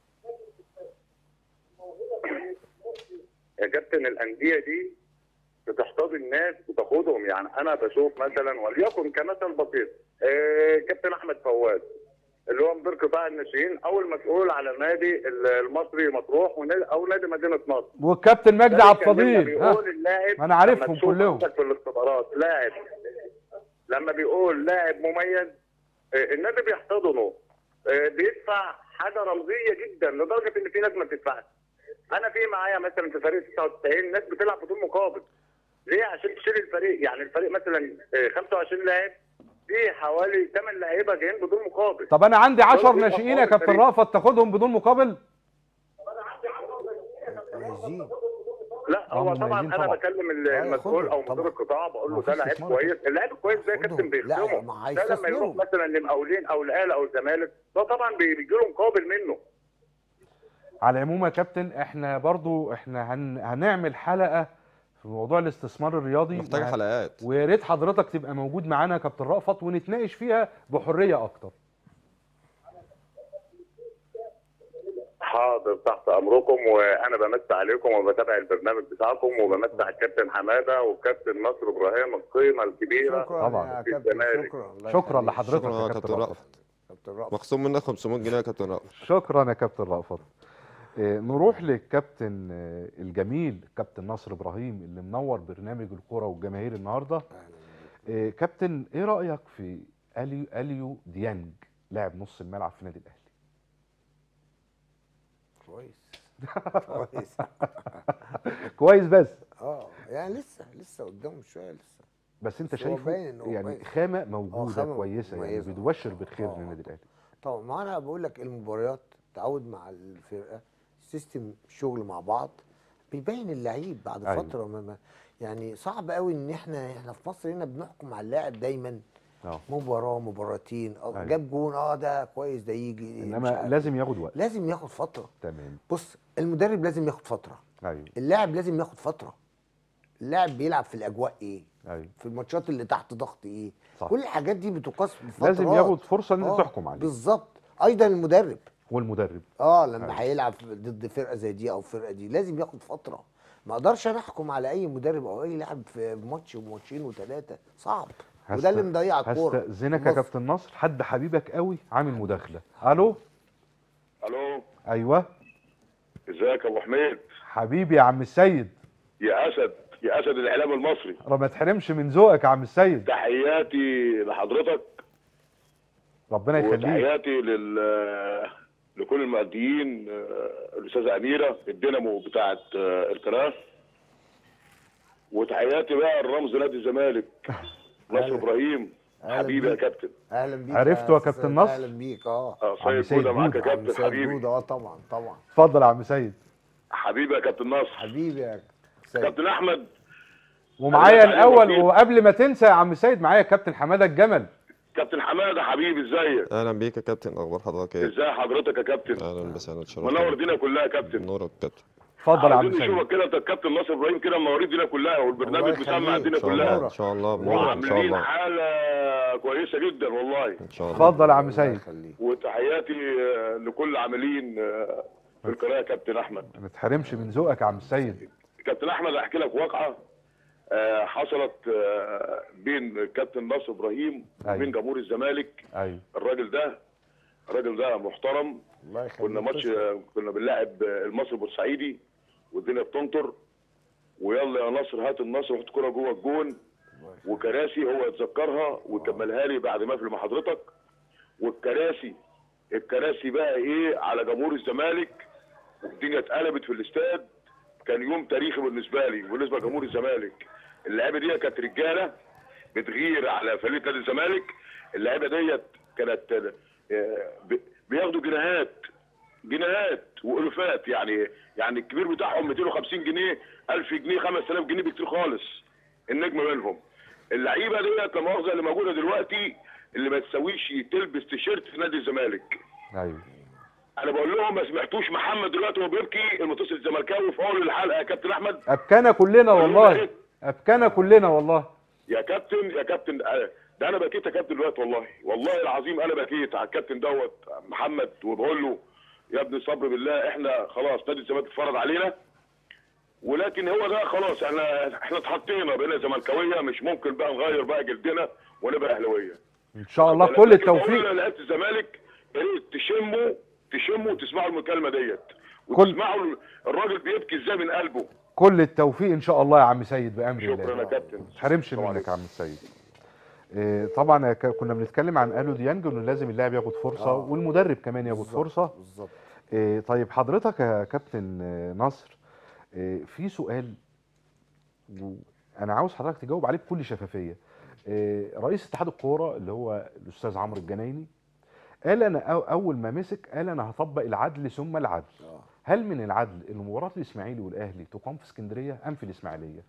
S5: يا كابتن الانديه دي بتحتضن الناس وتاخدهم يعني انا بشوف مثلا وليكن كمثل بسيط آه، كابتن احمد فواز اللي هو مدير قطاع الناشئين او المسؤول على النادي المصري مطروح ونادي- او نادي مدينه نصر
S1: والكابتن مجدي
S5: ده
S1: عبد
S5: بيكلمنا
S1: الفضيل ها
S5: بيقول اللاعب
S1: أنا عارفهم
S5: لما تشوف
S1: كلهم.
S5: عندك في الاختبارات لاعب لما بيقول لاعب مميز آه، النادي بيحتضنه آه، بيدفع حاجه رمزيه جدا لدرجه ان في ناس ما بتدفعش انا في معايا مثلا في فريق 99 ناس بتلعب بدون مقابل ليه عشان تشيل الفريق يعني الفريق مثلا آه، 25 لاعب في حوالي 8 لعيبه جايين بدون مقابل
S1: طب انا عندي 10
S5: برضه
S1: ناشئين يا
S5: أفضل
S1: كابتن
S5: فريق.
S1: رأفت تاخدهم بدون مقابل
S2: عايزين
S5: لا
S1: آه،
S5: هو
S1: مميزين
S5: طبعا انا
S1: طبعاً.
S5: بكلم ال-
S2: آه،
S5: المسؤول
S2: ياخدهم
S5: او مدير
S2: طبعاً.
S5: القطاع بقول
S1: ما
S5: له
S1: في
S5: ده لعيب
S1: استثمار.
S5: كويس اللاعب الكويس ده يا
S2: ياخدهم.
S5: كابتن
S2: لا،
S5: بيخدمه
S2: ما
S5: ده لما يروح
S2: هيستثمروا.
S5: مثلا لمقاولين او الاهلي او الزمالك ده طبعا بيجي له مقابل منه
S1: على العموم يا كابتن احنا برضو احنا هن... هنعمل حلقه في موضوع الاستثمار الرياضي
S3: محتاجه
S1: مع-
S3: حلقات
S1: ويا ريت حضرتك تبقى موجود معانا يا كابتن رأفت ونتناقش فيها بحريه اكتر
S5: حاضر تحت امركم وانا بمس عليكم وبتابع البرنامج بتاعكم وبمس على الكابتن حماده والكابتن نصر ابراهيم القيمه الكبيره
S2: شكرا
S1: طبعاً.
S2: يا
S5: في
S2: كابتن
S5: الزمالك.
S2: شكرا الله
S1: شكرا
S2: يخليك.
S1: لحضرتك
S3: شكرا
S1: يا
S3: يا
S1: كابتن
S3: كابتن
S1: رأفت
S3: رأفت
S2: كابتن رافع
S3: مخصوم منك 500 جنيه يا كابتن رأفت
S1: شكرا يا كابتن رأفت إيه، نروح للكابتن آه، الجميل كابتن نصر ابراهيم اللي منور برنامج الكوره والجماهير النهارده إيه، كابتن ايه رايك في اليو اليو ديانج لاعب نص الملعب في النادي الاهلي
S2: كويس كويس
S1: كويس بس
S2: اه يعني لسه لسه قدامه شويه لسه
S1: بس انت
S2: بس هو
S1: شايفه
S2: باين إن هو
S1: يعني
S2: باين.
S1: خامه موجوده
S2: خامة
S1: كويسه يعني
S2: مميزة.
S1: بتبشر بالخير
S2: آه.
S1: للنادي الاهلي
S2: طبعا ما انا بقول لك المباريات تعود مع الفرقه سيستم الشغل مع بعض بيبين اللعيب بعد
S1: أيوة.
S2: فتره ما ما يعني صعب قوي ان احنا احنا في مصر هنا بنحكم على اللاعب دايما
S1: اه
S2: مباراه مباراتين اه
S1: أيوة.
S2: جاب جون اه ده كويس ده يجي مش
S1: انما
S2: عارف.
S1: لازم ياخد وقت
S2: لازم ياخد فتره
S1: تمام
S2: بص المدرب لازم ياخد فتره
S1: ايوه
S2: اللاعب لازم ياخد فتره اللاعب بيلعب في الاجواء ايه
S1: ايوه
S2: في الماتشات اللي تحت ضغط ايه
S1: صح.
S2: كل الحاجات دي بتقاس بفترات
S1: لازم ياخد فرصه ان انت
S2: آه،
S1: تحكم عليه
S2: بالظبط ايضا المدرب
S1: والمدرب
S2: اه لما
S1: أيوة.
S2: هيلعب ضد فرقه زي دي او فرقه دي لازم ياخد فتره ما اقدرش انا احكم على اي مدرب او اي لاعب في ماتش وماتشين وثلاثه صعب وده اللي مضيع الكوره
S1: هستأذنك
S2: في
S1: يا
S2: مصر.
S1: كابتن نصر حد حبيبك قوي عامل مداخله الو
S5: الو
S1: ايوه
S5: ازيك يا ابو حميد
S1: حبيبي يا عم السيد
S5: يا اسد يا اسد الاعلام المصري
S1: ما تحرمش من ذوقك يا عم السيد
S5: تحياتي لحضرتك
S1: ربنا يخليك
S5: وتحياتي لل لكل المؤديين آه، الاستاذه اميره الدينامو بتاعه آه، القناه وتحياتي بقى الرمز نادي الزمالك نصر
S2: أهلا.
S5: ابراهيم
S2: أهلا
S5: حبيبي يا
S2: بيك.
S5: كابتن
S2: اهلا بيك
S1: عرفته يا
S2: أستاذ
S1: كابتن
S2: سيد.
S1: نصر؟
S2: اهلا بيك اه
S5: اه
S1: عم
S5: سيد
S1: سيد
S5: جوده معاك يا
S1: جودة.
S2: عم
S5: كابتن
S2: سيد
S5: حبيبي
S2: جودة اه طبعا طبعا
S1: اتفضل يا عم سيد
S5: حبيبي يا كابتن نصر
S2: حبيبي يا سيد
S5: كابتن احمد
S1: ومعايا
S5: أهلا
S1: الاول
S5: وسهلا.
S1: وقبل ما تنسى يا عم سيد معايا كابتن حماده الجمل
S5: كابتن حماده حبيبي ازيك
S3: اهلا بيك يا كابتن اخبار حضرتك ايه
S5: ازي حضرتك يا كابتن
S3: اهلا وسهلا اتشرفت
S5: منور
S3: بيك.
S5: الدنيا كلها يا كابتن
S3: نورك كابتن
S1: اتفضل يا عم
S5: عايزين
S1: سيد
S5: نشوفك كده انت الكابتن ناصر ابراهيم كده منورين الدنيا كلها
S2: الله
S5: والبرنامج
S2: يخليك.
S5: مسمع
S3: ان
S5: الدنيا
S3: شاء الله
S5: كلها
S3: ان شاء الله بنورك ان شاء
S5: وعاملين
S3: الله
S5: حاله كويسه جدا والله
S3: ان شاء الله
S1: اتفضل يا عم
S2: الله
S1: سيد
S2: يخليك.
S5: وتحياتي آه، لكل عاملين آه، في القناه يا كابتن احمد
S1: ما تحرمش من ذوقك يا عم السيد
S5: كابتن احمد احكي لك واقعه آه، حصلت آه، بين الكابتن ناصر ابراهيم
S1: أيوة.
S5: وبين جمهور الزمالك
S1: ايوه
S5: الراجل ده الراجل ده محترم
S2: الله يخليك
S5: كنا ماتش
S2: تسلم.
S5: كنا بنلاعب المصري البورسعيدي والدنيا بتنطر ويلا يا نصر هات النصر وحط كرة جوه الجون وكراسي هو يتذكرها ويكملها لي بعد ما اقفل مع حضرتك والكراسي الكراسي بقى ايه على جمهور الزمالك والدنيا اتقلبت في الاستاد كان يوم تاريخي بالنسبه لي وبالنسبه لجمهور الزمالك اللعيبه دي كانت رجاله بتغير على فريق نادي الزمالك اللعيبه ديت كانت آه، ب- بياخدوا جنيهات جنيهات والوفات يعني يعني الكبير بتاعهم 250 جنيه 1000 جنيه 5000 جنيه بكتير خالص النجم منهم اللعيبه ديت لا مؤاخذه اللي موجوده دلوقتي اللي ما تسويش تلبس تيشيرت في نادي الزمالك
S1: ايوه
S5: انا بقول لهم ما سمعتوش محمد دلوقتي وهو بيبكي المتصل الزملكاوي في اول الحلقه يا كابتن احمد
S1: ابكانا كلنا والله ابكانا كلنا والله
S5: يا كابتن يا كابتن آه، ده انا بكيت يا كابتن دلوقتي والله والله العظيم انا بكيت على الكابتن دوت محمد وبقول له يا ابني صبر بالله احنا خلاص نادي الزمالك اتفرج علينا ولكن هو ده خلاص احنا احنا اتحطينا بقينا زملكاويه مش ممكن بقى نغير بقى جلدنا ونبقى اهلاويه
S1: ان شاء الله كل
S5: لكن بقول
S1: التوفيق
S5: لعيبه الزمالك يا ريت تشموا تشموا وتسمعوا المكالمه ديت
S1: كل-
S5: وتسمعوا الراجل بيبكي ازاي من قلبه
S1: كل التوفيق ان شاء الله يا عم سيد بامر
S5: شكرا
S1: الله
S5: يا كابتن
S1: ما تحرمش
S5: طبعاً.
S1: منك يا عم السيد إيه، طبعا يا ك- كنا بنتكلم عن الو ديانج انه لازم اللاعب ياخد فرصه
S2: آه.
S1: والمدرب كمان ياخد
S2: بالظبط،
S1: فرصه
S2: بالظبط
S1: إيه، طيب حضرتك يا كابتن آه، نصر إيه، في سؤال و- انا عاوز حضرتك تجاوب عليه بكل شفافيه إيه، رئيس اتحاد الكوره اللي هو الاستاذ عمرو الجنايني قال انا أو- اول ما مسك قال انا هطبق العدل ثم العدل
S2: آه.
S1: هل من العدل ان مباراه الاسماعيلي والاهلي تقام في اسكندريه ام في الاسماعيليه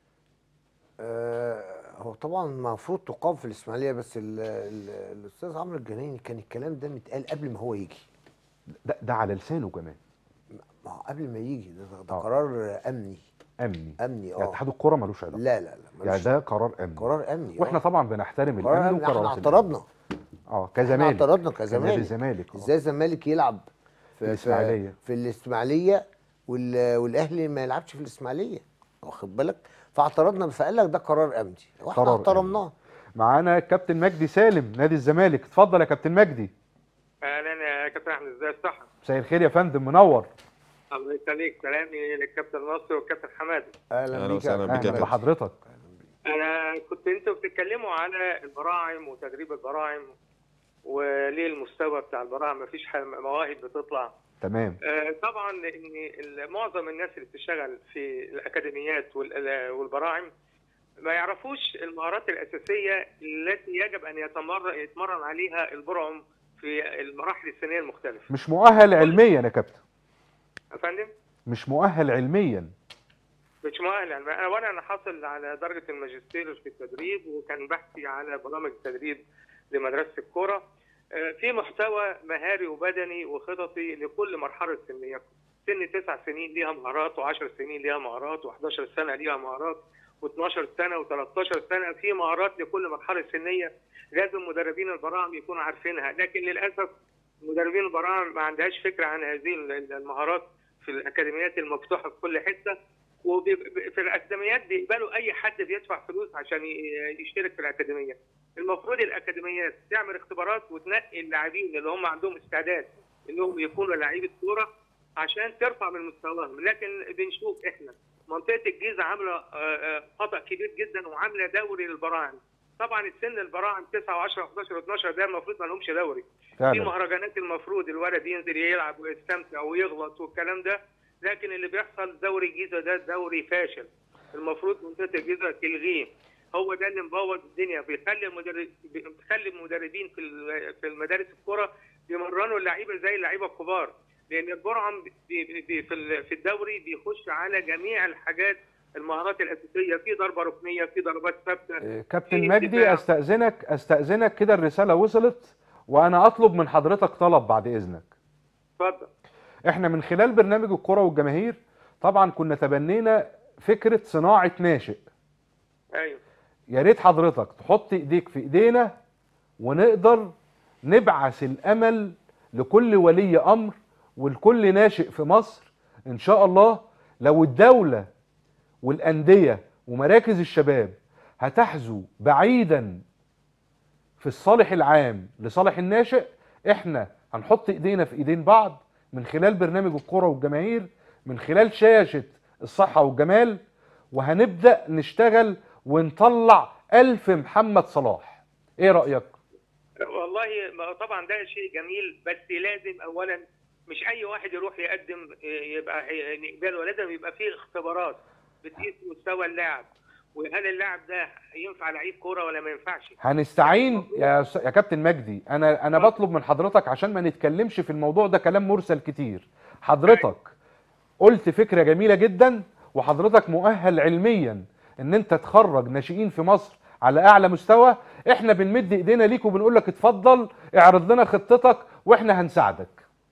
S2: آه، هو طبعا المفروض تقام في الاسماعيليه بس ال ال الاستاذ عمرو الجنايني كان الكلام ده متقال قبل ما هو يجي
S1: ده, ده على لسانه كمان
S2: ما هو قبل ما يجي ده, ده
S1: آه.
S2: قرار امني
S1: امني
S2: امني
S1: يعني
S2: اه
S1: اتحاد الكوره ملوش علاقه
S2: لا لا لا
S1: يعني
S2: ملوش
S1: ده قرار امني
S2: قرار امني
S1: واحنا
S2: آه.
S1: طبعا بنحترم
S2: قرار
S1: الامن
S2: امني احنا
S1: وقرارات الأمن.
S2: اعترضنا
S1: اه
S2: احنا
S1: كزمالك
S2: اعترضنا
S1: كنادي
S2: كزمالك
S1: الزمالك آه.
S2: ازاي الزمالك يلعب في
S1: الإسماعيلية.
S2: في, في الاسماعيليه وال- والاهلي ما يلعبش في الاسماعيليه واخد بالك فاعترضنا فقال لك ده قرار امني واحنا
S1: قرار
S2: احترمناه
S1: معانا كابتن مجدي سالم نادي الزمالك اتفضل يا كابتن مجدي
S8: اهلا يا كابتن احمد ازاي الصحه
S1: مساء الخير يا فندم منور
S8: الله يخليك سلامي للكابتن ناصر والكابتن حمادي
S2: اهلا
S3: أهلا
S2: بيك
S3: وسهلا
S2: يا
S3: بيك يا
S1: اهلا
S3: كابتن.
S1: بحضرتك
S8: انا كنت انتوا بتتكلموا على البراعم وتدريب البراعم وليه المستوى بتاع البراعم مفيش ح- مواهب بتطلع
S1: تمام
S8: آه، طبعا لان ال- معظم الناس اللي بتشتغل في الاكاديميات وال- والبراعم ما يعرفوش المهارات الاساسيه التي يجب ان يتمرن يتمرن عليها البرعم في المراحل السنيه المختلفه
S1: مش مؤهل علميا يا كابتن
S8: يا فندم
S1: مش مؤهل علميا
S8: مش مؤهل يعني انا وانا انا حاصل على درجه الماجستير في التدريب وكان بحثي على برامج التدريب لمدرسه الكوره آه، في محتوى مهاري وبدني وخططي لكل مرحله سنيه سن تسع سنين ليها مهارات و10 سنين ليها مهارات و11 سنه ليها مهارات و12 سنه و13 سنه في مهارات لكل مرحله سنيه لازم مدربين البراعم يكونوا عارفينها لكن للاسف مدربين البراعم ما عندهاش فكره عن هذه المهارات في الاكاديميات المفتوحه في كل حته وفي الاكاديميات بيقبلوا اي حد بيدفع فلوس عشان ي- يشترك في الاكاديميه. المفروض الاكاديميات تعمل اختبارات وتنقي اللاعبين اللي هم عندهم استعداد انهم يكونوا لعيبه كوره عشان ترفع من مستواهم، لكن بنشوف احنا منطقه الجيزه عامله آه، آه، خطا كبير جدا وعامله دوري للبراعم. طبعا السن البراعم 9 و10 و11 و12 ده المفروض ما لهمش دوري. في
S1: فعلا
S8: مهرجانات المفروض الولد ينزل يلعب ويستمتع ويغلط والكلام ده لكن اللي بيحصل دوري الجيزه ده دوري فاشل المفروض منطقه الجيزه تلغيه هو ده اللي مبوظ الدنيا بيخلي المدرب بيخلي المدربين في ال- في المدارس الكره يمرنوا اللعيبه زي اللعيبه الكبار لان الجرعم بي- بي- في ال- في الدوري بيخش على جميع الحاجات المهارات الاساسيه في ضربه ركنيه في ضربات ثابته
S1: إيه، كابتن
S8: في
S1: مجدي
S8: دفاع.
S1: استاذنك استاذنك كده الرساله وصلت وانا اطلب من حضرتك طلب بعد اذنك
S8: اتفضل
S1: احنا من خلال برنامج الكرة والجماهير طبعا كنا تبنينا فكرة صناعة ناشئ
S8: ايوه
S1: يا ريت حضرتك تحط ايديك في ايدينا ونقدر نبعث الامل لكل ولي امر ولكل ناشئ في مصر ان شاء الله لو الدولة والاندية ومراكز الشباب هتحذو بعيدا في الصالح العام لصالح الناشئ احنا هنحط ايدينا في ايدين بعض من خلال برنامج الكرة والجماهير من خلال شاشة الصحة والجمال وهنبدأ نشتغل ونطلع ألف محمد صلاح ايه رأيك؟
S8: والله ما طبعا ده شيء جميل بس لازم اولا مش اي واحد يروح يقدم يبقى نقبله لازم يبقى فيه اختبارات بتقيس مستوى اللاعب وهل اللاعب ده ينفع لعيب كوره ولا ما ينفعش
S1: هنستعين يا س- يا كابتن مجدي انا انا بطلب من حضرتك عشان ما نتكلمش في الموضوع ده كلام مرسل كتير حضرتك قلت فكرة جميلة جدا وحضرتك مؤهل علميا ان انت تخرج ناشئين في مصر على اعلى مستوى احنا بنمد ايدينا ليك وبنقول لك اتفضل اعرض لنا خطتك واحنا هنساعدك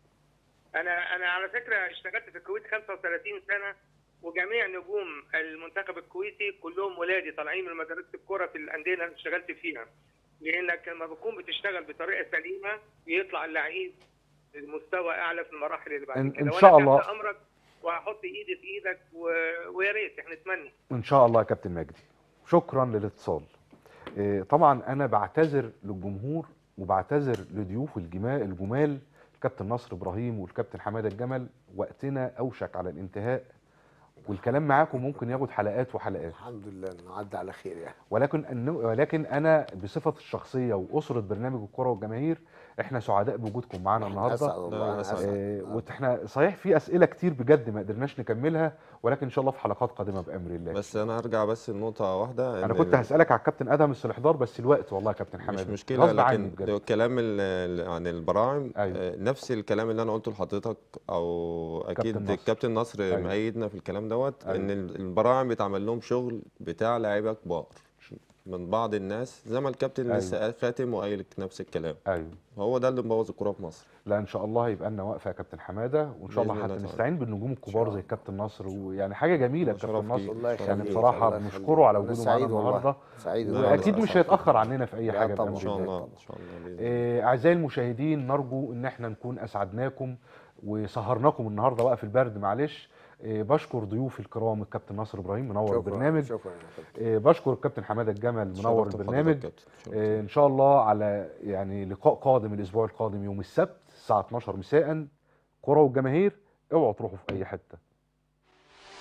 S8: انا انا على فكره اشتغلت في الكويت 35 سنه وجميع نجوم المنتخب الكويتي كلهم ولادي طالعين من مدرسه الكوره في الانديه اللي انا اشتغلت فيها لانك لما بتكون بتشتغل بطريقه سليمه بيطلع اللعيب المستوى اعلى في المراحل اللي بعد
S1: إن-
S8: كده
S1: إن
S8: وأنا
S1: شاء
S8: تحت
S1: الله.
S8: امرك وهحط ايدي في ايدك و... ويا ريت احنا نتمنى
S1: ان شاء الله يا كابتن مجدي شكرا للاتصال إيه، طبعا انا بعتذر للجمهور وبعتذر لضيوف الجمال الجمال الكابتن نصر ابراهيم والكابتن حماده الجمل وقتنا اوشك على الانتهاء والكلام معاكم ممكن ياخد حلقات وحلقات
S2: الحمد لله نعدي على خير يعني
S1: ولكن أن ولكن انا بصفه الشخصيه واسره برنامج الكره والجماهير احنا سعداء بوجودكم معانا
S2: أسعد
S1: النهارده
S2: والله
S3: لا،
S2: أنا
S3: أسعد.
S2: أسعد.
S1: آه، واحنا صحيح في اسئله كتير بجد ما قدرناش نكملها ولكن ان شاء الله في حلقات قادمه بامر الله
S3: بس انا هرجع بس لنقطه واحده
S1: انا
S3: إن
S1: كنت
S3: ال-
S1: هسالك على الكابتن ادهم السلحدار بس الوقت والله يا كابتن حماده
S3: مش مشكله
S1: غصب عني
S3: لكن
S1: بجد.
S3: ده الكلام ال- ال- عن البراعم
S1: أيوة.
S3: آه، نفس الكلام اللي انا قلته لحضرتك او اكيد
S1: كابتن نصر.
S3: الكابتن نصر
S1: أيوة.
S3: مأيدنا في الكلام دوت
S1: أيوة.
S3: ان ال- البراعم بيتعمل لهم شغل بتاع لعيبه كبار من بعض الناس زي ما الكابتن
S1: أيوة.
S3: لسه خاتم وقايل نفس الكلام
S1: ايوه
S3: هو ده اللي مبوظ الكوره في مصر
S1: لا ان شاء الله هيبقى لنا وقفه يا كابتن حماده وان شاء الله
S3: بإذن الله
S1: حتى
S3: تعالى.
S1: نستعين بالنجوم الكبار زي الكابتن نصر ويعني حاجه جميله
S3: شرف
S1: الكابتن
S3: ليك.
S1: نصر
S2: الله
S3: يعني
S2: يخليك
S1: يعني بصراحه
S2: الله يخليك.
S1: بنشكره على
S2: أنا
S1: وجوده معانا
S2: سعيد والله.
S1: النهارده
S2: سعيد
S3: لا،
S2: والله.
S1: واكيد
S3: لا،
S1: مش
S3: لا.
S1: هيتاخر عننا في اي
S2: لا
S1: حاجه
S2: طبعاً.
S3: ان
S1: بامر
S3: شاء
S1: الله
S3: الله ان شاء الله بإذن الله.
S1: آه، اعزائي المشاهدين نرجو ان احنا نكون اسعدناكم وسهرناكم النهارده وقف البرد معلش آه، بشكر ضيوفي الكرام الكابتن نصر ابراهيم منور
S2: شكراً.
S1: البرنامج
S2: شكرا يا كابتن.
S1: آه، بشكر الكابتن حماده الجمل منور
S3: شرفت بحضرتك
S1: البرنامج
S3: يا كابتن. شرفت.
S1: آه، ان شاء الله على يعني لقاء قادم الاسبوع القادم يوم السبت الساعه 12 مساء كره والجماهير اوعوا تروحوا في اي حته